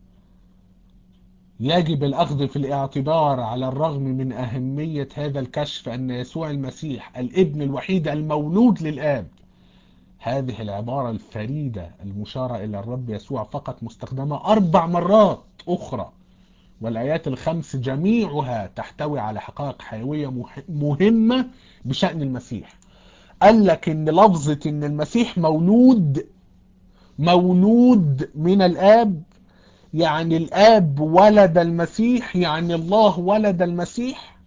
يجب الأخذ في الاعتبار على الرغم من أهمية هذا الكشف أن يسوع المسيح الابن الوحيد المولود للآب هذه العبارة الفريدة المشارة إلى الرب يسوع فقط مستخدمة أربع مرات أخرى والآيات الخمس جميعها تحتوي على حقائق حيوية مه- مهمة بشأن المسيح قال لك إن لفظة إن المسيح مولود مولود من الآب يعني الآب ولد المسيح يعني الله ولد المسيح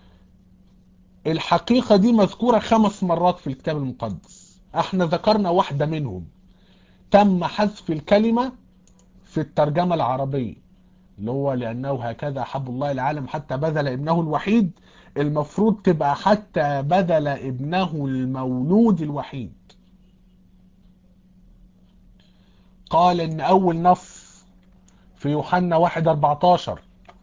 الحقيقة دي مذكورة خمس مرات في الكتاب المقدس احنا ذكرنا واحدة منهم تم حذف الكلمة في الترجمة العربية اللي هو لأنه هكذا أحب الله العالم حتى بذل ابنه الوحيد المفروض تبقى حتى بذل ابنه المولود الوحيد قال إن أول نص في يوحنا 1 14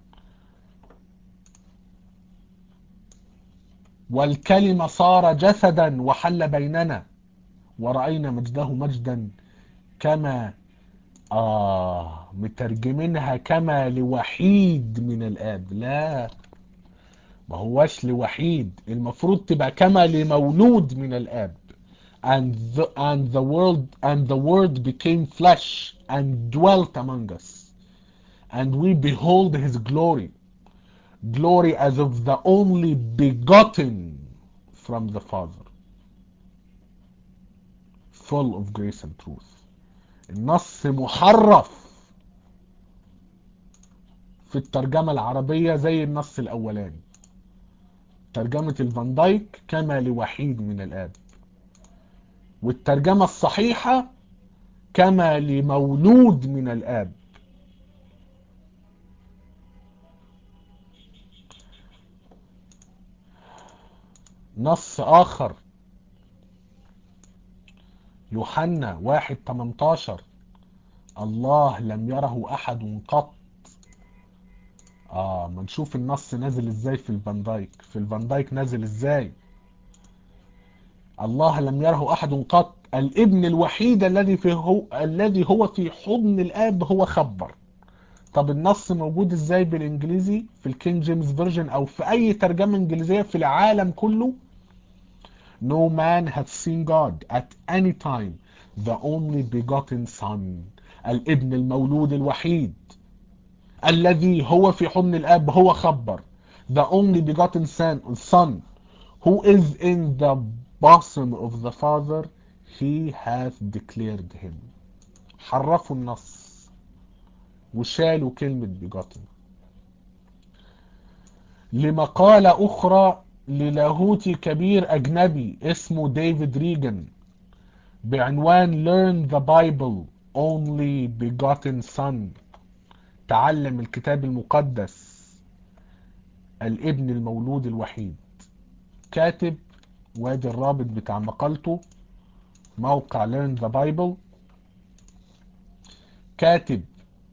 والكلمة صار جسدا وحل بيننا ورأينا مجده مجدا كما آه مترجمينها كما لوحيد من الآب لا ما هوش لوحيد المفروض تبقى كما لمولود من الآب and the, and the world and the word became flesh and dwelt among us and we behold his glory glory as of the only begotten from the father full of grace and truth النص محرف في الترجمة العربية زي النص الأولاني ترجمة الفان دايك كما لوحيد من الآب والترجمة الصحيحة كما لمولود من الآب نص آخر يوحنا واحد 18 الله لم يره أحد قط آه ما نشوف النص نازل ازاي في الفان دايك في الفان دايك نازل ازاي الله لم يره أحد قط الابن الوحيد الذي في هو الذي هو في حضن الآب هو خبر طب النص موجود ازاي بالانجليزي في الكينج جيمس فيرجن او في اي ترجمة انجليزية في العالم كله No man hath seen God at any time the only begotten son الابن المولود الوحيد الذي هو في حضن الاب هو خبر the only begotten son, son who is in the bosom of the father he hath declared him حرفوا النص وشالوا كلمة begotten لمقالة أخرى للاهوتي كبير أجنبي اسمه ديفيد ريجن بعنوان Learn the Bible Only Begotten Son تعلم الكتاب المقدس الابن المولود الوحيد كاتب وادي الرابط بتاع مقالته موقع Learn the Bible كاتب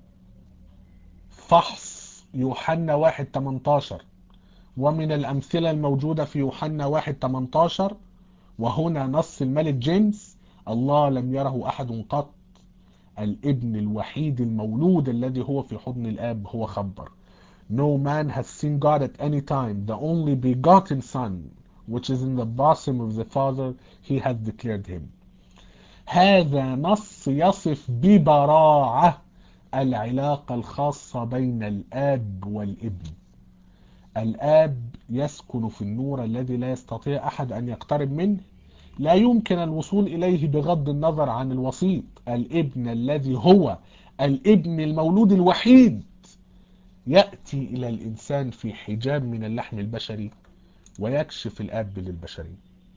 فحص يوحنا 1 18 ومن الأمثلة الموجودة في يوحنا 1 18 وهنا نص الملك جيمس الله لم يره أحد قط الابن الوحيد المولود الذي هو في حضن الآب هو خبر No man has seen God at any time the only begotten son which is in the bosom of the father he has declared him هذا نص يصف ببراعة العلاقة الخاصة بين الآب والابن الآب يسكن في النور الذي لا يستطيع أحد أن يقترب منه لا يمكن الوصول إليه بغض النظر عن الوسيط الابن الذي هو الابن المولود الوحيد يأتي إلى الإنسان في حجاب من اللحم البشري ويكشف الآب للبشري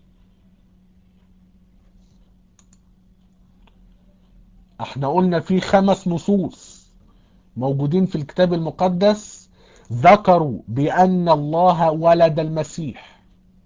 احنا قلنا في خمس نصوص موجودين في الكتاب المقدس ذكروا بأن الله ولد المسيح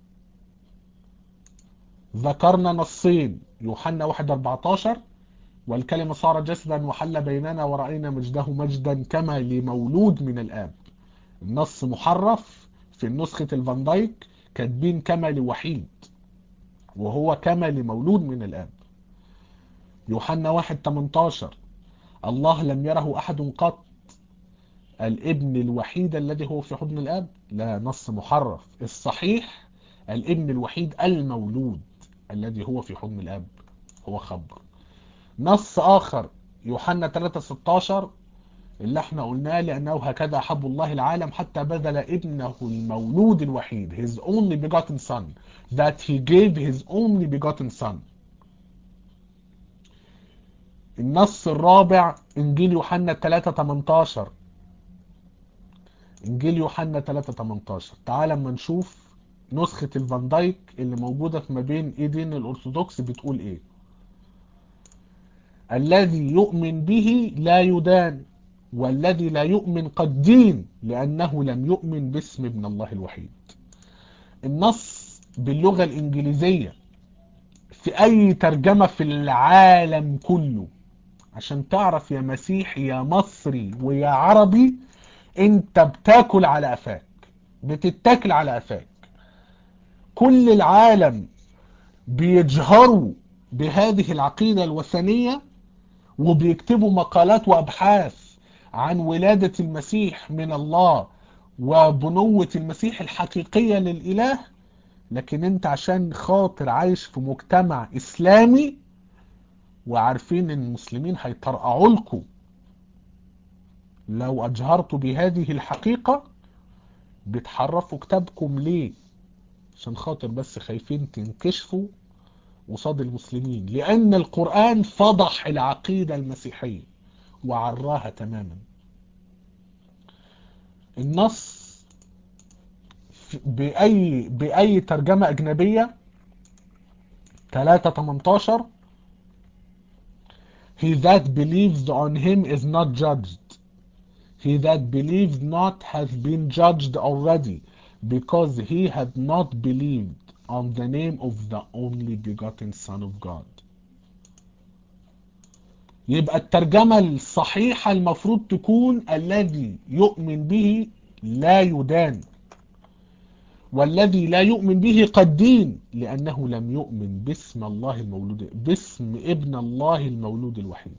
ذكرنا نصين يوحنا 1 14 والكلمة صار جسدا وحل بيننا ورأينا مجده مجدا كما لمولود من الآب النص محرف في نسخة الفان دايك كاتبين كما لوحيد وهو كما لمولود من الآب يوحنا 1 18 الله لم يره أحد قط الابن الوحيد الذي هو في حضن الآب لا نص محرف الصحيح الابن الوحيد المولود الذي هو في حضن الآب هو خبر نص آخر يوحنا 3 16 اللي احنا قلناه لأنه هكذا أحب الله العالم حتى بذل ابنه المولود الوحيد his only begotten son that he gave his only begotten son النص الرابع انجيل يوحنا 3 18 انجيل يوحنا 3 18 تعال اما نشوف نسخة الفان دايك اللي موجودة ما بين ايدين الارثوذكس بتقول ايه الذي يؤمن به لا يدان والذي لا يؤمن قد دين لأنه لم يؤمن باسم ابن الله الوحيد النص باللغة الإنجليزية في أي ترجمة في العالم كله عشان تعرف يا مسيحي يا مصري ويا عربي انت بتاكل على قفاك بتتاكل على قفاك كل العالم بيجهروا بهذه العقيدة الوثنية وبيكتبوا مقالات وأبحاث عن ولادة المسيح من الله وبنوة المسيح الحقيقية للإله لكن انت عشان خاطر عايش في مجتمع إسلامي وعارفين ان المسلمين هيطرقعوا لكم لو أجهرتوا بهذه الحقيقة بتحرفوا كتابكم ليه عشان خاطر بس خايفين تنكشفوا قصاد المسلمين لأن القرآن فضح العقيدة المسيحية وعراها تماما النص بأي, بأي ترجمة أجنبية 3 18 He that believes on him is not judged. He that believes not has been judged already because he had not believed on the name of the only begotten Son of God. يبقى الترجمة الصحيحة المفروض تكون الذي يؤمن به لا يدان والذي لا يؤمن به قد دين لأنه لم يؤمن باسم الله المولود باسم ابن الله المولود الوحيد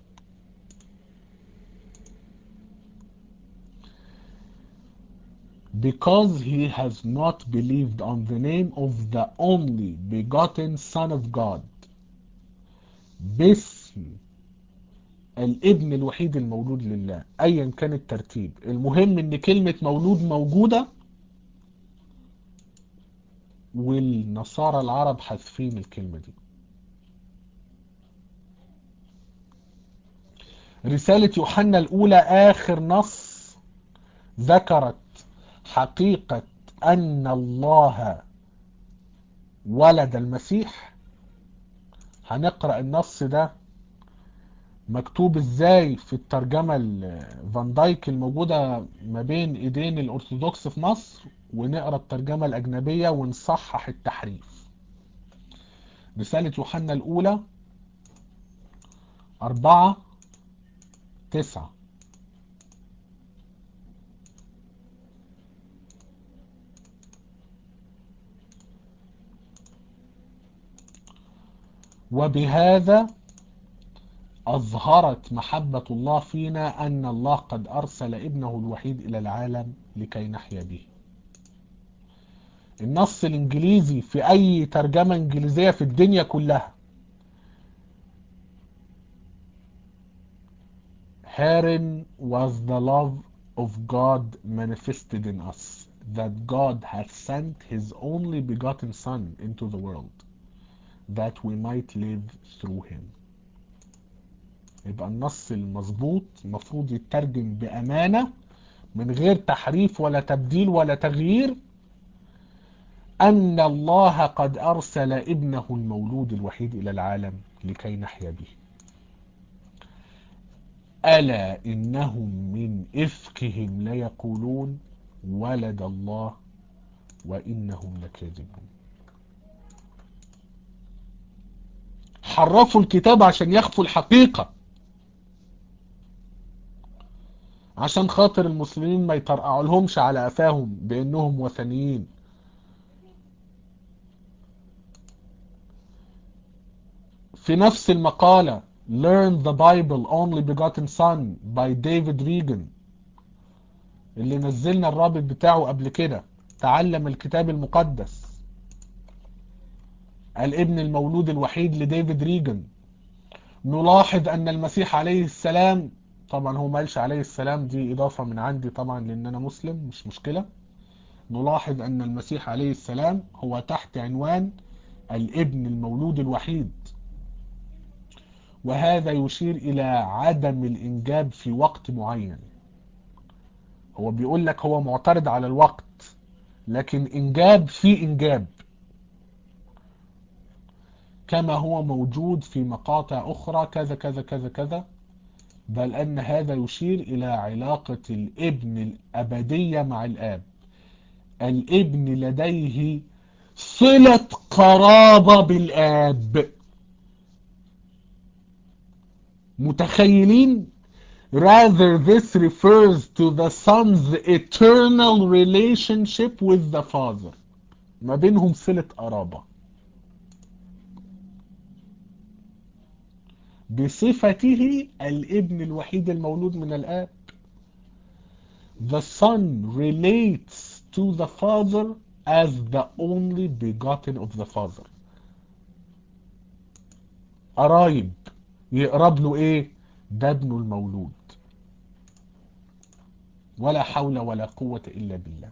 because he has not believed on the name of the only begotten Son of God باسم الابن الوحيد المولود لله ايا كان الترتيب المهم ان كلمة مولود موجودة والنصارى العرب حذفين الكلمة دي رسالة يوحنا الأولى آخر نص ذكرت حقيقة أن الله ولد المسيح هنقرأ النص ده مكتوب ازاي في الترجمة الفان دايك الموجودة ما بين ايدين الارثوذكس في مصر ونقرأ الترجمة الاجنبية ونصحح التحريف رسالة يوحنا الاولى اربعة تسعة وبهذا أظهرت محبة الله فينا أن الله قد أرسل ابنه الوحيد إلى العالم لكي نحيا به النص الإنجليزي في أي ترجمة إنجليزية في الدنيا كلها Herein was the love of God manifested in us, that God hath sent his only begotten Son into the world, that we might live through him. يبقى النص المظبوط المفروض يترجم بأمانة من غير تحريف ولا تبديل ولا تغيير أن الله قد أرسل ابنه المولود الوحيد إلى العالم لكي نحيا به ألا إنهم من إفكهم ليقولون ولد الله وإنهم لكاذبون حرفوا الكتاب عشان يخفوا الحقيقة عشان خاطر المسلمين ما يطرقعوا لهمش على قفاهم بأنهم وثنيين في نفس المقالة Learn the Bible Only Begotten Son by David Regan اللي نزلنا الرابط بتاعه قبل كده تعلم الكتاب المقدس الابن المولود الوحيد لديفيد ريجن نلاحظ ان المسيح عليه السلام طبعا هو ما قالش عليه السلام دي اضافة من عندي طبعا لان انا مسلم مش مشكلة نلاحظ ان المسيح عليه السلام هو تحت عنوان الابن المولود الوحيد وهذا يشير إلى عدم الإنجاب في وقت معين هو بيقول لك هو معترض على الوقت لكن إنجاب في إنجاب كما هو موجود في مقاطع أخرى كذا كذا كذا كذا بل أن هذا يشير إلى علاقة الابن الأبدية مع الآب الابن لديه صلة قرابة بالآب متخيلين rather this refers to the son's eternal relationship with the father ما بينهم صلة قرابة بصفته الابن الوحيد المولود من الآب the son relates to the father as the only begotten of the father قرايب يقرب له ايه ده ابنه المولود ولا حول ولا قوة الا بالله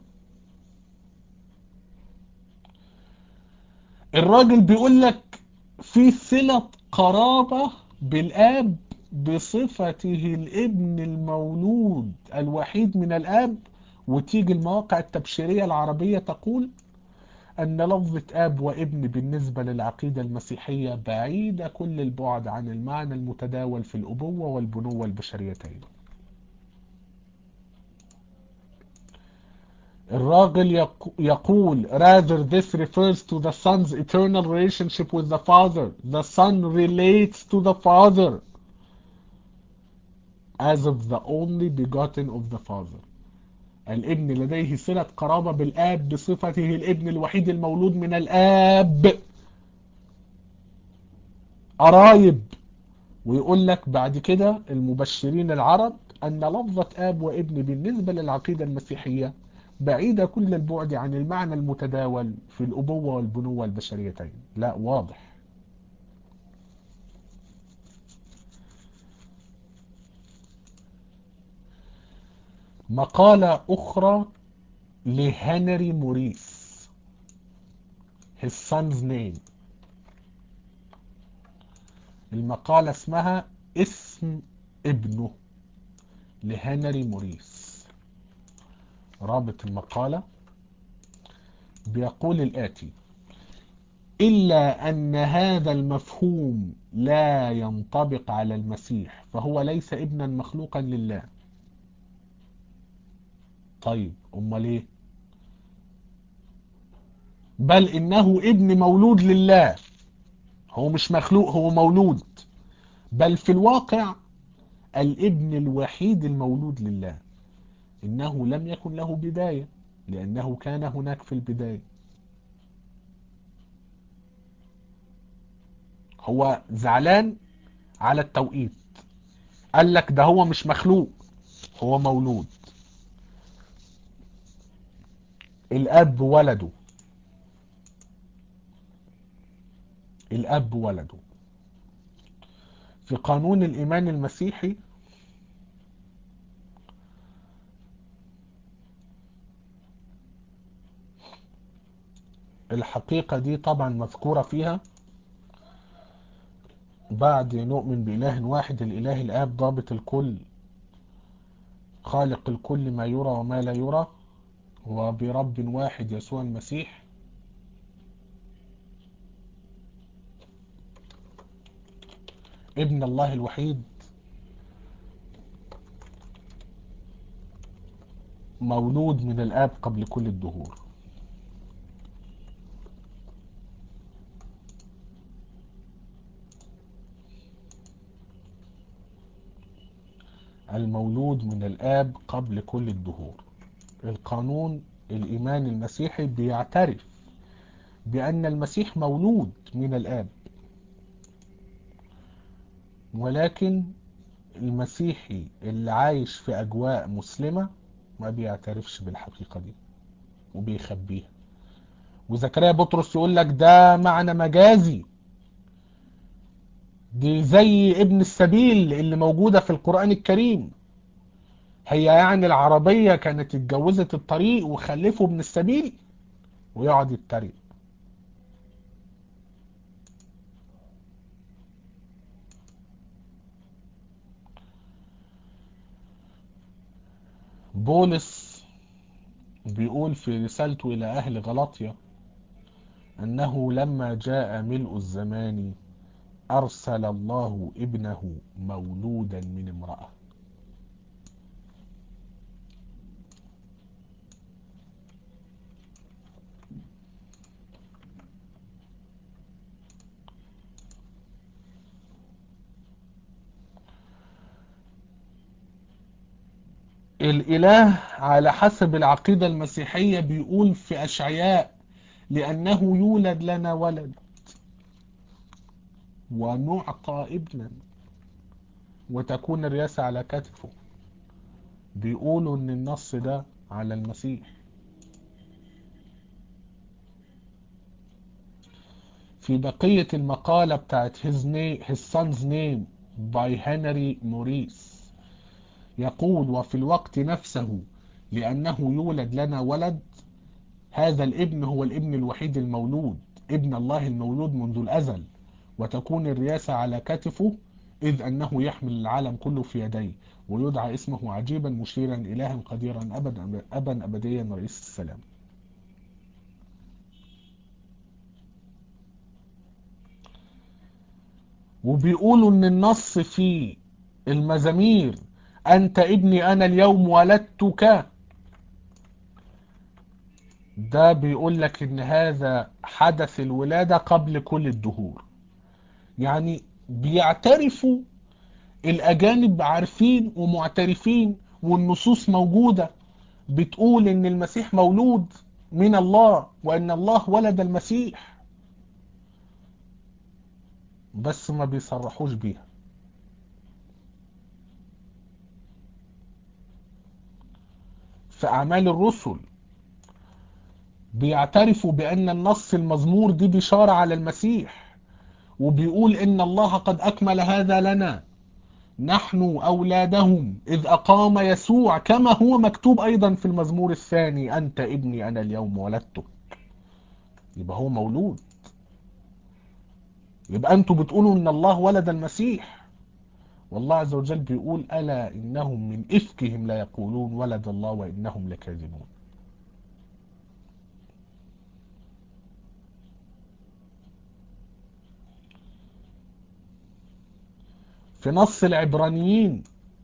الراجل بيقول لك في صلة قرابة بالاب بصفته الابن المولود الوحيد من الاب وتيجي المواقع التبشيرية العربية تقول أن لفظة أب وابن بالنسبة للعقيدة المسيحية بعيدة كل البعد عن المعنى المتداول في الأبوة والبنوة البشريتين الراجل يقول rather this refers to the son's eternal relationship with the father the son relates to the father as of the only begotten of the father الابن لديه صلة قرابة بالآب بصفته الابن الوحيد المولود من الآب قرايب ويقول لك بعد كده المبشرين العرب أن لفظة آب وابن بالنسبة للعقيدة المسيحية بعيدة كل البعد عن المعنى المتداول في الأبوة والبنوة البشريتين لا واضح مقالة أخرى لهنري موريس his son's name المقالة اسمها اسم ابنه لهنري موريس رابط المقالة بيقول الآتي إلا أن هذا المفهوم لا ينطبق على المسيح فهو ليس ابنا مخلوقا لله طيب امال ايه بل انه ابن مولود لله هو مش مخلوق هو مولود بل في الواقع الابن الوحيد المولود لله انه لم يكن له بداية لانه كان هناك في البداية هو زعلان على التوقيت قال لك ده هو مش مخلوق هو مولود الاب ولده الاب ولده في قانون الايمان المسيحي الحقيقة دي طبعا مذكورة فيها بعد نؤمن بإله واحد الإله الآب ضابط الكل خالق الكل ما يرى وما لا يرى وبرب واحد يسوع المسيح ابن الله الوحيد مولود من الآب قبل كل الدهور المولود من الآب قبل كل الدهور القانون الإيمان المسيحي بيعترف بأن المسيح مولود من الآب ولكن المسيحي اللي عايش في أجواء مسلمة ما بيعترفش بالحقيقة دي وبيخبيها وزكريا بطرس يقول لك ده معنى مجازي دي زي ابن السبيل اللي موجودة في القرآن الكريم هي يعني العربية كانت اتجوزت الطريق وخلفوا ابن السبيل ويقعد يتريق بولس بيقول في رسالته إلى أهل غلطية أنه لما جاء ملء الزمان أرسل الله ابنه مولودا من امرأة الإله على حسب العقيدة المسيحية بيقول في أشعياء لأنه يولد لنا ولد ونعطى ابنا وتكون الرياسة على كتفه بيقولوا ان النص ده على المسيح في بقية المقالة بتاعت his, name, his son's name by Henry Maurice يقول وفي الوقت نفسه لأنه يولد لنا ولد هذا الابن هو الابن الوحيد المولود ابن الله المولود منذ الأزل وتكون الرياسة على كتفه إذ أنه يحمل العالم كله في يديه ويدعى اسمه عجيبا مشيرا إلها قديرا أبدا أبا أبديا رئيس السلام وبيقولوا ان النص في المزامير انت ابني انا اليوم ولدتك ده بيقول لك ان هذا حدث الولادة قبل كل الدهور يعني بيعترفوا الاجانب عارفين ومعترفين والنصوص موجودة بتقول ان المسيح مولود من الله وان الله ولد المسيح بس ما بيصرحوش بيها في اعمال الرسل بيعترفوا بان النص المزمور دي بشارة على المسيح وبيقول ان الله قد اكمل هذا لنا نحن اولادهم اذ اقام يسوع كما هو مكتوب ايضا في المزمور الثاني انت ابني انا اليوم ولدتك يبقى هو مولود يبقى انتوا بتقولوا ان الله ولد المسيح والله عز وجل بيقول الا انهم من افكهم لا يقولون ولد الله وانهم لكاذبون في نص العبرانيين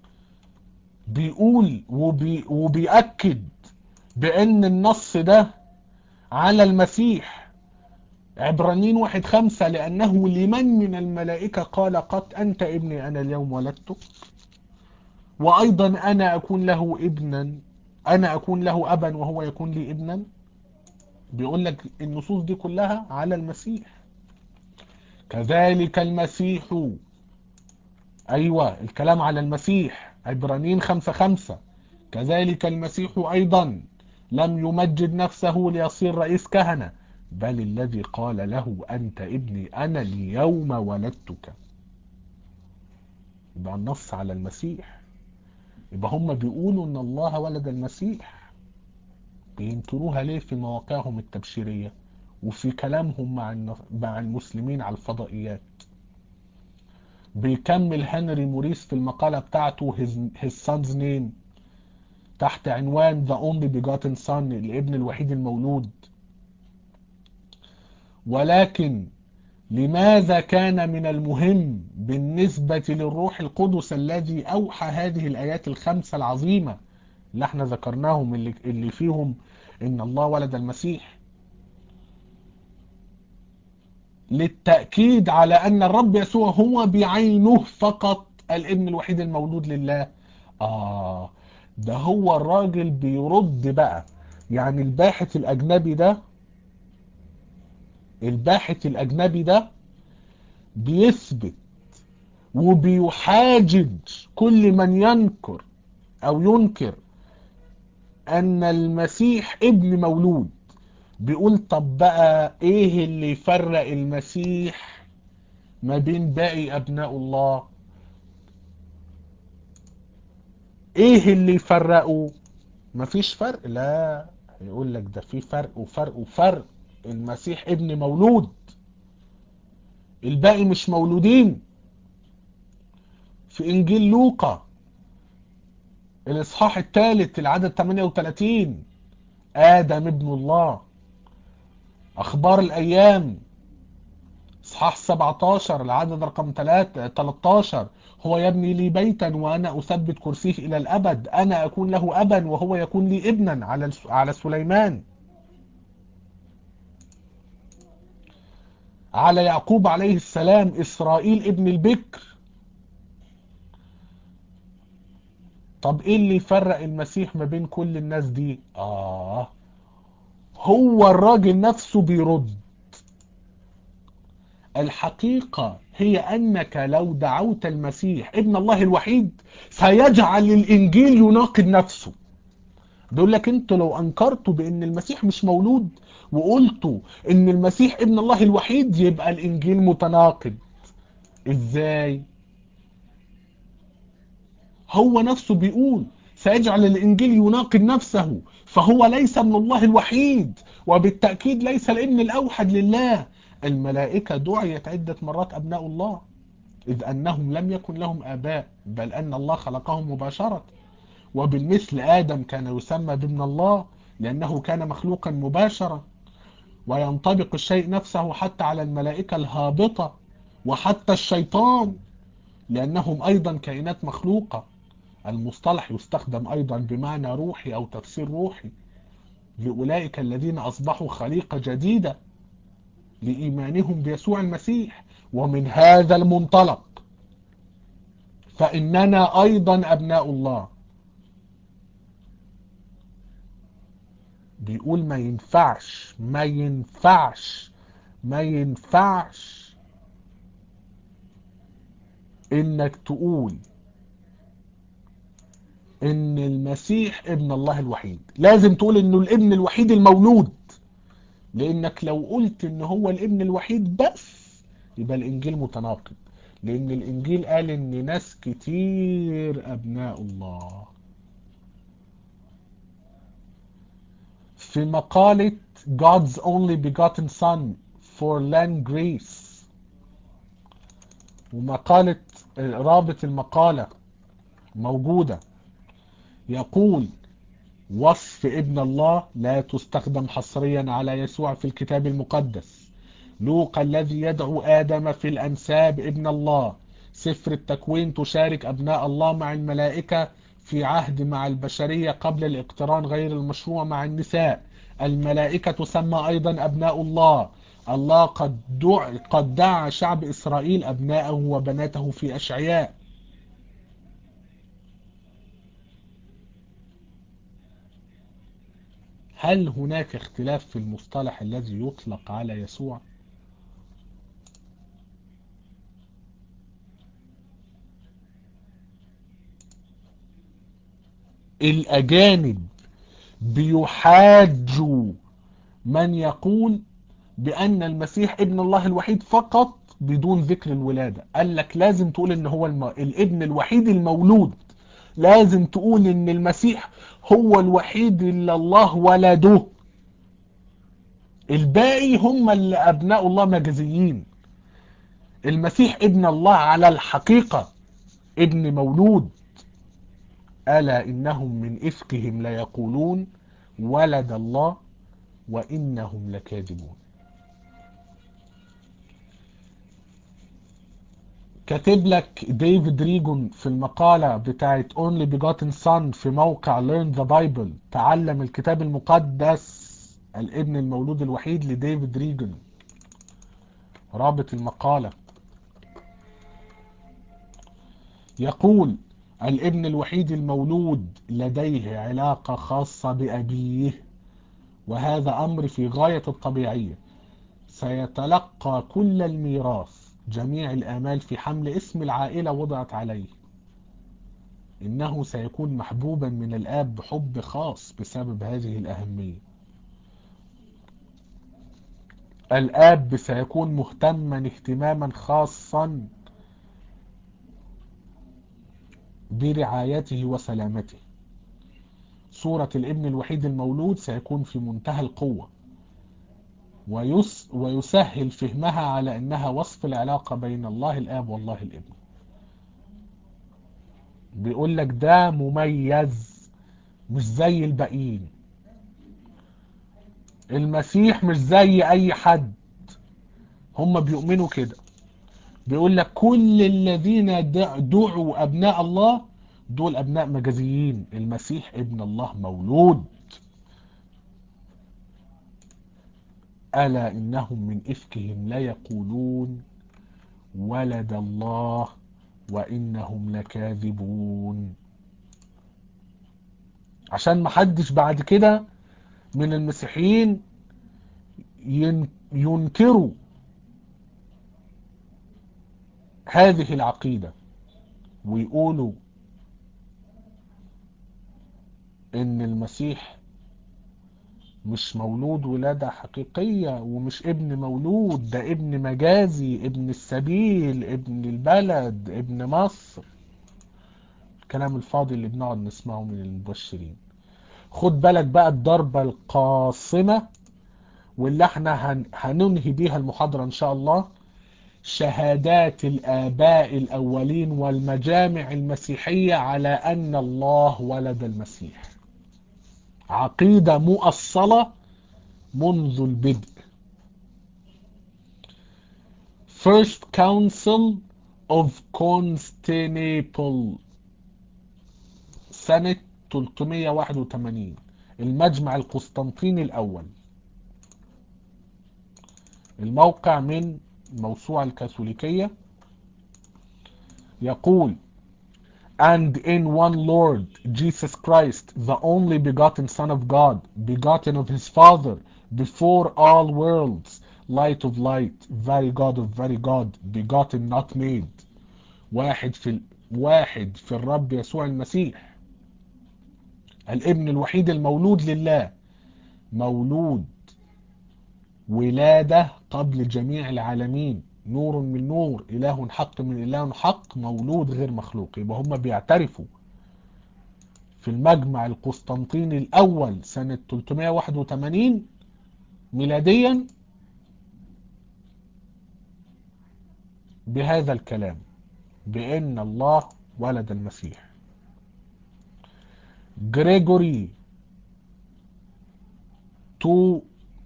بيقول وبي وبيأكد بأن النص ده على المسيح عبرانيين واحد خمسة لأنه لمن من الملائكة قال قد أنت ابني أنا اليوم ولدتك وأيضا أنا أكون له ابنا أنا أكون له أبا وهو يكون لي ابنا بيقول لك النصوص دي كلها على المسيح كذلك المسيح أيوة الكلام على المسيح عبرانيين خمسة خمسة كذلك المسيح أيضا لم يمجد نفسه ليصير رئيس كهنة بل الذي قال له أنت ابني أنا اليوم ولدتك يبقى النص على المسيح يبقى هم بيقولوا ان الله ولد المسيح بينكروها ليه في مواقعهم التبشيرية وفي كلامهم مع مع المسلمين على الفضائيات بيكمل هنري موريس في المقالة بتاعته his, his son's name تحت عنوان the only begotten son الابن الوحيد المولود ولكن لماذا كان من المهم بالنسبة للروح القدس الذي أوحى هذه الآيات الخمسة العظيمة اللي احنا ذكرناهم اللي, اللي فيهم إن الله ولد المسيح للتأكيد على أن الرب يسوع هو بعينه فقط الابن الوحيد المولود لله آه ده هو الراجل بيرد بقى يعني الباحث الأجنبي ده الباحث الأجنبي ده بيثبت وبيحاجج كل من ينكر أو ينكر أن المسيح ابن مولود بيقول طب بقى إيه اللي يفرق المسيح ما بين باقي أبناء الله إيه اللي يفرقه مفيش فرق لا يقول لك ده في فرق وفرق وفرق المسيح ابن مولود الباقي مش مولودين في انجيل لوقا الاصحاح الثالث العدد 38 ادم ابن الله اخبار الايام اصحاح 17 العدد رقم 3 13 هو يبني لي بيتا وانا اثبت كرسيه الى الابد انا اكون له ابا وهو يكون لي ابنا على على سليمان على يعقوب عليه السلام إسرائيل ابن البكر طب ايه اللي يفرق المسيح ما بين كل الناس دي آه هو الراجل نفسه بيرد الحقيقة هي أنك لو دعوت المسيح ابن الله الوحيد سيجعل الإنجيل يناقض نفسه بيقول لك انتوا لو انكرتوا بان المسيح مش مولود وقلتوا ان المسيح ابن الله الوحيد يبقى الانجيل متناقض ازاي هو نفسه بيقول سيجعل الانجيل يناقض نفسه فهو ليس ابن الله الوحيد وبالتأكيد ليس الابن الاوحد لله الملائكة دعيت عدة مرات ابناء الله اذ انهم لم يكن لهم اباء بل ان الله خلقهم مباشرة وبالمثل آدم كان يسمى بابن الله لأنه كان مخلوقا مباشرا وينطبق الشيء نفسه حتى على الملائكة الهابطة وحتى الشيطان لأنهم أيضا كائنات مخلوقة المصطلح يستخدم أيضا بمعنى روحي أو تفسير روحي لأولئك الذين أصبحوا خليقة جديدة لإيمانهم بيسوع المسيح ومن هذا المنطلق فإننا أيضا أبناء الله بيقول ما ينفعش ما ينفعش ما ينفعش انك تقول ان المسيح ابن الله الوحيد لازم تقول انه الابن الوحيد المولود لانك لو قلت ان هو الابن الوحيد بس يبقى الانجيل متناقض لان الانجيل قال ان ناس كتير ابناء الله في مقالة God's only begotten son for land grace ومقالة رابط المقالة موجودة يقول وصف ابن الله لا تستخدم حصريا على يسوع في الكتاب المقدس لوقا الذي يدعو آدم في الأنساب ابن الله سفر التكوين تشارك أبناء الله مع الملائكة في عهد مع البشرية قبل الاقتران غير المشروع مع النساء الملائكة تسمى أيضا أبناء الله الله قد دع قد دعا شعب إسرائيل أبناءه وبناته في أشعياء هل هناك اختلاف في المصطلح الذي يطلق على يسوع الأجانب بيحاجوا من يقول بأن المسيح ابن الله الوحيد فقط بدون ذكر الولادة قال لك لازم تقول ان هو الم... الابن الوحيد المولود لازم تقول ان المسيح هو الوحيد اللي الله ولده الباقي هم اللي ابناء الله مجازيين المسيح ابن الله على الحقيقة ابن مولود ألا إنهم من إفكهم ليقولون ولد الله وإنهم لكاذبون كاتب لك ديفيد ريجون في المقالة بتاعت Only Begotten Son في موقع Learn the Bible تعلم الكتاب المقدس الابن المولود الوحيد لديفيد ريجون رابط المقالة يقول الابن الوحيد المولود لديه علاقة خاصة بأبيه وهذا أمر في غاية الطبيعية سيتلقى كل الميراث جميع الآمال في حمل اسم العائلة وضعت عليه إنه سيكون محبوبا من الآب بحب خاص بسبب هذه الأهمية الآب سيكون مهتما اهتماما خاصا برعايته وسلامته صورة الابن الوحيد المولود سيكون في منتهى القوة ويس ويسهل فهمها على أنها وصف العلاقة بين الله الآب والله الابن بيقول لك ده مميز مش زي الباقيين المسيح مش زي أي حد هم بيؤمنوا كده بيقول لك كل الذين دعوا أبناء الله دول أبناء مجازيين المسيح ابن الله مولود ألا إنهم من إفكهم لا يقولون ولد الله وإنهم لكاذبون عشان محدش بعد كده من المسيحيين ينكروا هذه العقيدة ويقولوا ان المسيح مش مولود ولادة حقيقية ومش ابن مولود ده ابن مجازي ابن السبيل ابن البلد ابن مصر الكلام الفاضي اللي بنقعد نسمعه من المبشرين خد بالك بقى الضربة القاصمة واللي احنا هننهي بيها المحاضرة ان شاء الله شهادات الآباء الأولين والمجامع المسيحية على أن الله ولد المسيح عقيدة مؤصلة منذ البدء First Council of Constantinople سنة 381 المجمع القسطنطيني الأول الموقع من موسوعة الكاثوليكية يقول and in one Lord Jesus Christ the only begotten Son of God begotten of his Father before all worlds light of light very God of very God begotten not made واحد في ال... واحد في الرب يسوع المسيح الابن الوحيد المولود لله مولود ولادة قبل جميع العالمين نور من نور إله حق من إله حق مولود غير مخلوق يبقى هم بيعترفوا في المجمع القسطنطيني الأول سنة 381 ميلاديا بهذا الكلام بأن الله ولد المسيح جريجوري تو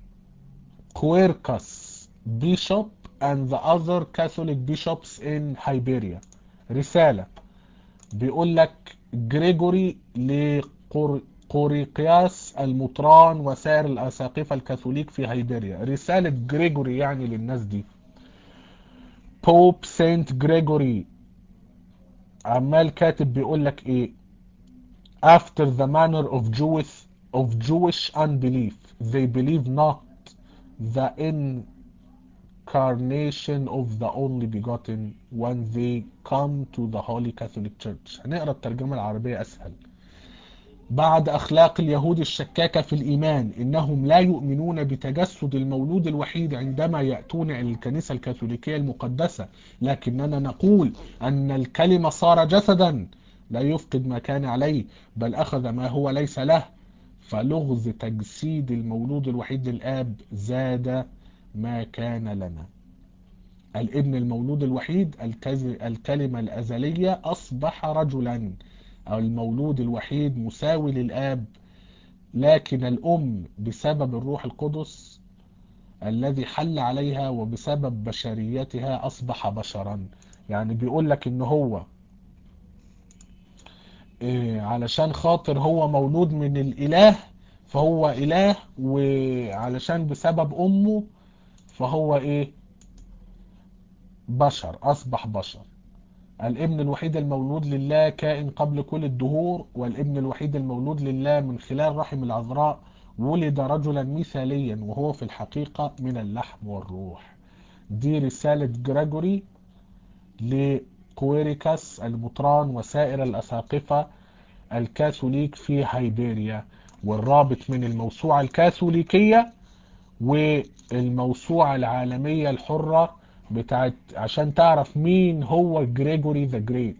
Quercus bishop and the other Catholic bishops in Hiberia رسالة بيقول لك جريجوري لقوريقياس المطران وسائر الأساقفة الكاثوليك في هيبيريا رسالة جريجوري يعني للناس دي بوب سانت جريجوري عمال كاتب بيقول لك ايه after the manner of Jewish of Jewish unbelief they believe not the incarnation of the only begotten when they come to the Holy Catholic Church هنقرا الترجمة العربية أسهل بعد أخلاق اليهود الشكاكة في الإيمان إنهم لا يؤمنون بتجسد المولود الوحيد عندما يأتون إلى الكنيسة الكاثوليكية المقدسة لكننا نقول أن الكلمة صار جسدا لا يفقد ما كان عليه بل أخذ ما هو ليس له فلغز تجسيد المولود الوحيد للآب زاد ما كان لنا الابن المولود الوحيد الكلمة الأزلية أصبح رجلا أو المولود الوحيد مساوي للآب لكن الأم بسبب الروح القدس الذي حل عليها وبسبب بشريتها أصبح بشرا يعني بيقول لك إن هو إيه علشان خاطر هو مولود من الإله فهو إله وعلشان بسبب أمه فهو إيه بشر أصبح بشر الابن الوحيد المولود لله كائن قبل كل الدهور والابن الوحيد المولود لله من خلال رحم العذراء ولد رجلا مثاليا وهو في الحقيقة من اللحم والروح دي رسالة جريجوري لكويريكاس المطران وسائر الأساقفة الكاثوليك في هايبيريا والرابط من الموسوعة الكاثوليكية والموسوعة العالمية الحرة بتاعت عشان تعرف مين هو جريجوري ذا جريت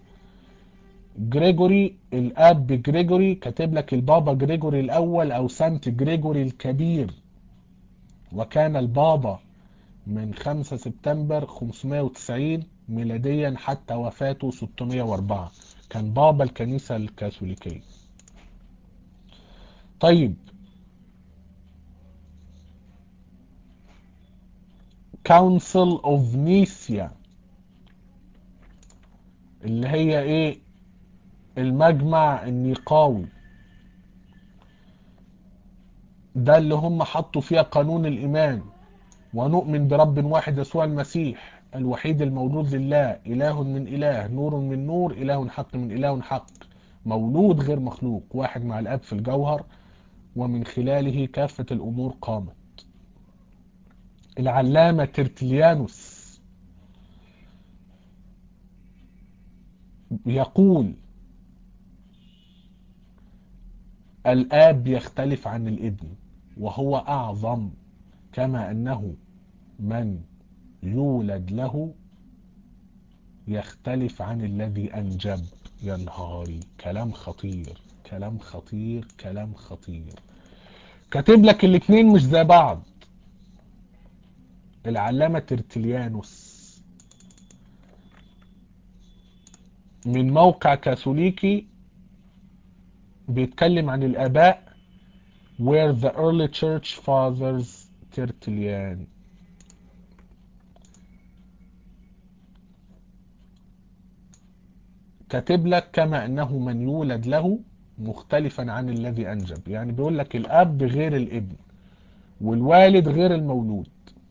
جريجوري الاب جريجوري كاتب لك البابا جريجوري الاول او سانت جريجوري الكبير وكان البابا من 5 سبتمبر 590 ميلاديا حتى وفاته 604 كان بابا الكنيسة الكاثوليكية طيب Council of Nicaea اللي هي ايه المجمع النيقاوي ده اللي هم حطوا فيها قانون الإيمان ونؤمن برب واحد يسوع المسيح الوحيد المولود لله إله من إله نور من نور إله حق من إله حق مولود غير مخلوق واحد مع الأب في الجوهر ومن خلاله كافة الأمور قامت العلامة ترتليانوس يقول الآب يختلف عن الابن وهو أعظم كما أنه من يولد له يختلف عن الذي أنجب يا نهاري كلام خطير كلام خطير كلام خطير كاتب لك الاتنين مش زي بعض العلامة ترتليانوس من موقع كاثوليكي بيتكلم عن الآباء where the early church fathers ترتليان كاتب لك كما أنه من يولد له مختلفا عن الذي أنجب يعني بيقول لك الأب غير الابن والوالد غير المولود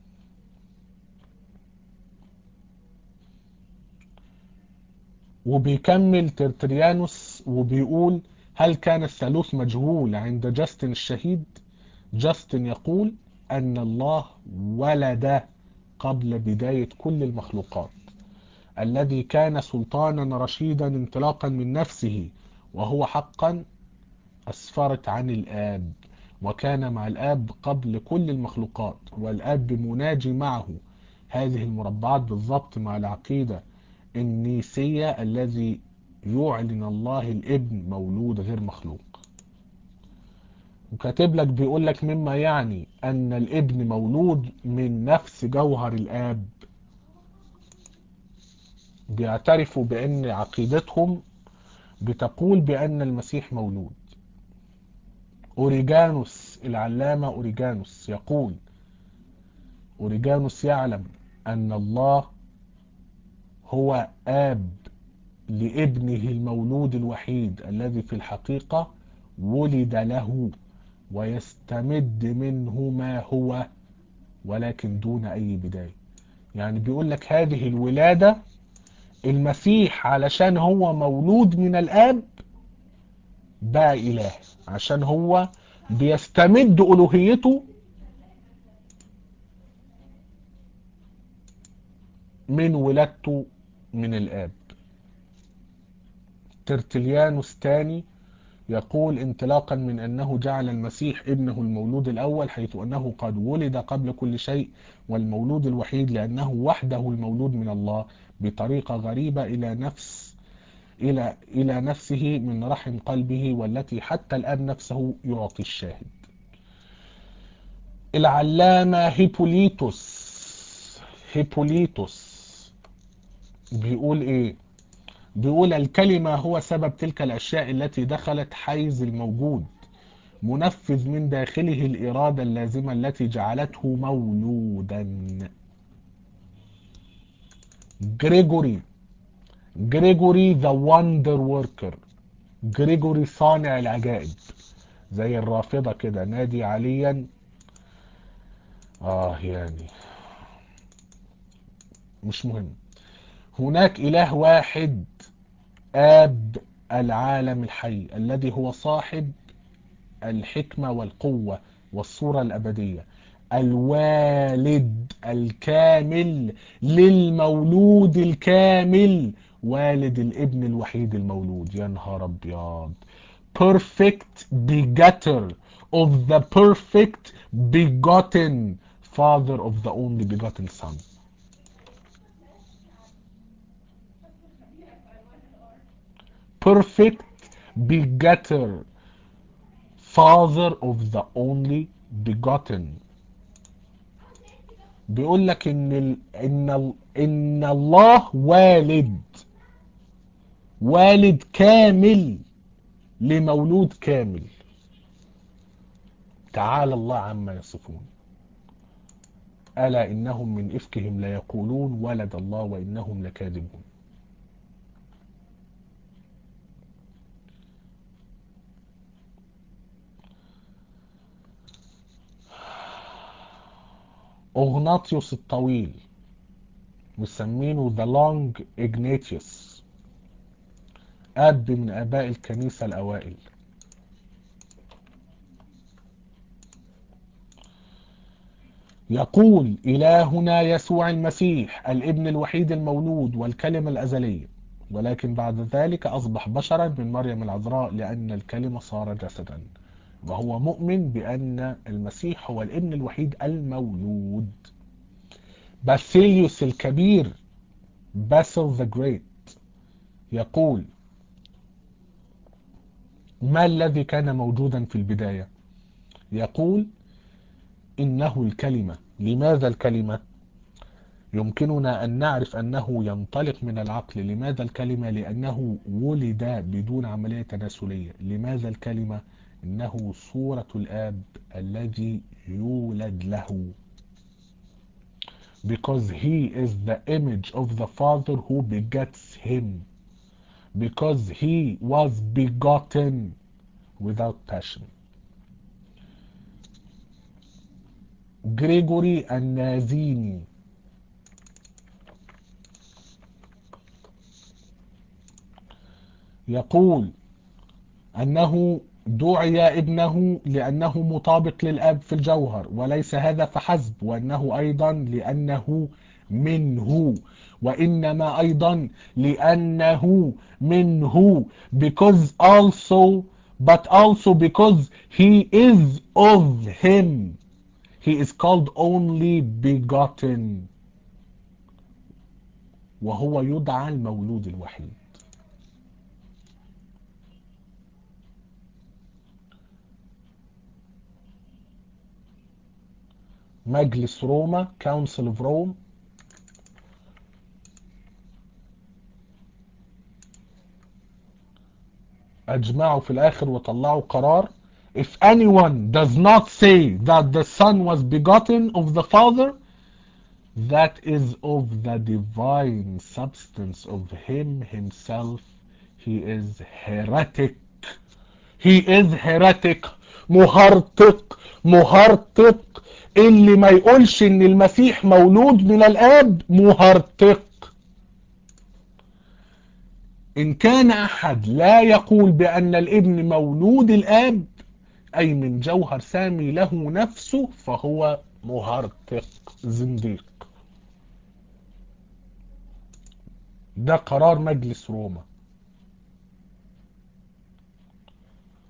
وبيكمل ترتريانوس وبيقول هل كان الثالوث مجهول عند جاستن الشهيد جاستن يقول أن الله ولد قبل بداية كل المخلوقات الذي كان سلطانا رشيدا انطلاقا من نفسه وهو حقا أسفرت عن الآب وكان مع الآب قبل كل المخلوقات والآب مناجي معه هذه المربعات بالضبط مع العقيدة النيسية الذي يعلن الله الابن مولود غير مخلوق وكاتب لك بيقول لك مما يعني أن الابن مولود من نفس جوهر الآب بيعترفوا بأن عقيدتهم بتقول بأن المسيح مولود أوريجانوس العلامة أوريجانوس يقول أوريجانوس يعلم أن الله هو آب لابنه المولود الوحيد الذي في الحقيقة ولد له ويستمد منه ما هو ولكن دون أي بداية يعني بيقول لك هذه الولادة المسيح علشان هو مولود من الآب بقى إله عشان هو بيستمد ألوهيته من ولادته من الآب ترتليانوس تاني يقول انطلاقا من أنه جعل المسيح ابنه المولود الأول حيث أنه قد ولد قبل كل شيء والمولود الوحيد لأنه وحده المولود من الله بطريقة غريبة إلى نفس إلى إلى نفسه من رحم قلبه والتي حتى الآب نفسه يعطي الشاهد. العلامة هيبوليتوس هيبوليتوس بيقول إيه؟ بيقول الكلمة هو سبب تلك الأشياء التي دخلت حيز الموجود منفذ من داخله الإرادة اللازمة التي جعلته مولودا جريجوري جريجوري ذا وندر وركر جريجوري صانع العجائب زي الرافضة كده نادي عليا آه يعني مش مهم هناك إله واحد آب العالم الحي الذي هو صاحب الحكمة والقوة والصورة الأبدية الوالد الكامل للمولود الكامل والد الابن الوحيد المولود يا نهار ابيض perfect begetter of the perfect begotten father of the only begotten son perfect begetter father of the only begotten بيقول لك ان ال... ان ال... ان الله والد والد كامل لمولود كامل تعالى الله عما يصفون ألا إنهم من إفكهم ليقولون ولد الله وإنهم لكاذبون أغناطيوس الطويل مسمينه ذا لونج إجناتيوس أب من آباء الكنيسة الأوائل يقول إلهنا يسوع المسيح الابن الوحيد المولود والكلمة الأزلية ولكن بعد ذلك أصبح بشرا من مريم العذراء لأن الكلمة صار جسدا وهو مؤمن بأن المسيح هو الابن الوحيد المولود باسيليوس الكبير باسل ذا جريت يقول ما الذي كان موجودا في البداية يقول إنه الكلمة لماذا الكلمة يمكننا أن نعرف أنه ينطلق من العقل لماذا الكلمة لأنه ولد بدون عملية تناسلية لماذا الكلمة إنه صورة الآب الذي يولد له because he is the image of the father who begets him because he was begotten without passion جريجوري النازيني يقول أنه دعي ابنه لأنه مطابق للأب في الجوهر وليس هذا فحسب وأنه أيضا لأنه منه وإنما أيضا لأنه منه because also but also because he is of him he is called only begotten وهو يدعى المولود الوحيد مجلس روما Council of Rome أجمعوا في الآخر وطلعوا قرار If anyone does not say that the son was begotten of the father that is of the divine substance of him himself he is heretic he is heretic مهرطق مهرطق اللي ما يقولش ان المسيح مولود من الاب مهرطق ان كان احد لا يقول بان الابن مولود الاب اي من جوهر سامي له نفسه فهو مهرطق زنديق ده قرار مجلس روما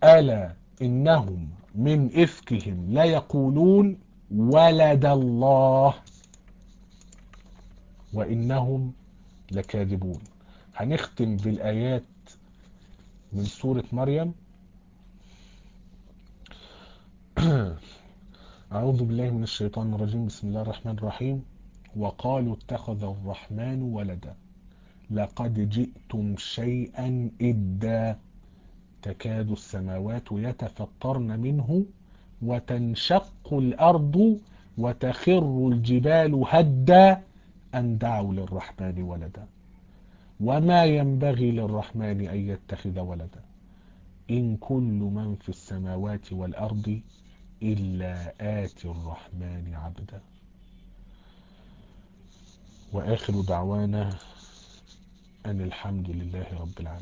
ألا إنهم من إفكهم لا يقولون ولد الله وإنهم لكاذبون هنختم بالآيات من سورة مريم أعوذ بالله من الشيطان الرجيم بسم الله الرحمن الرحيم وقالوا اتخذ الرحمن ولدا لقد جئتم شيئا إدا تكاد السماوات يتفطرن منه وتنشق الأرض وتخر الجبال هدا أن دعوا للرحمن ولدا وما ينبغي للرحمن أن يتخذ ولدا إن كل من في السماوات والأرض إلا آتي الرحمن عبدا وآخر دعوانا أن الحمد لله رب العالمين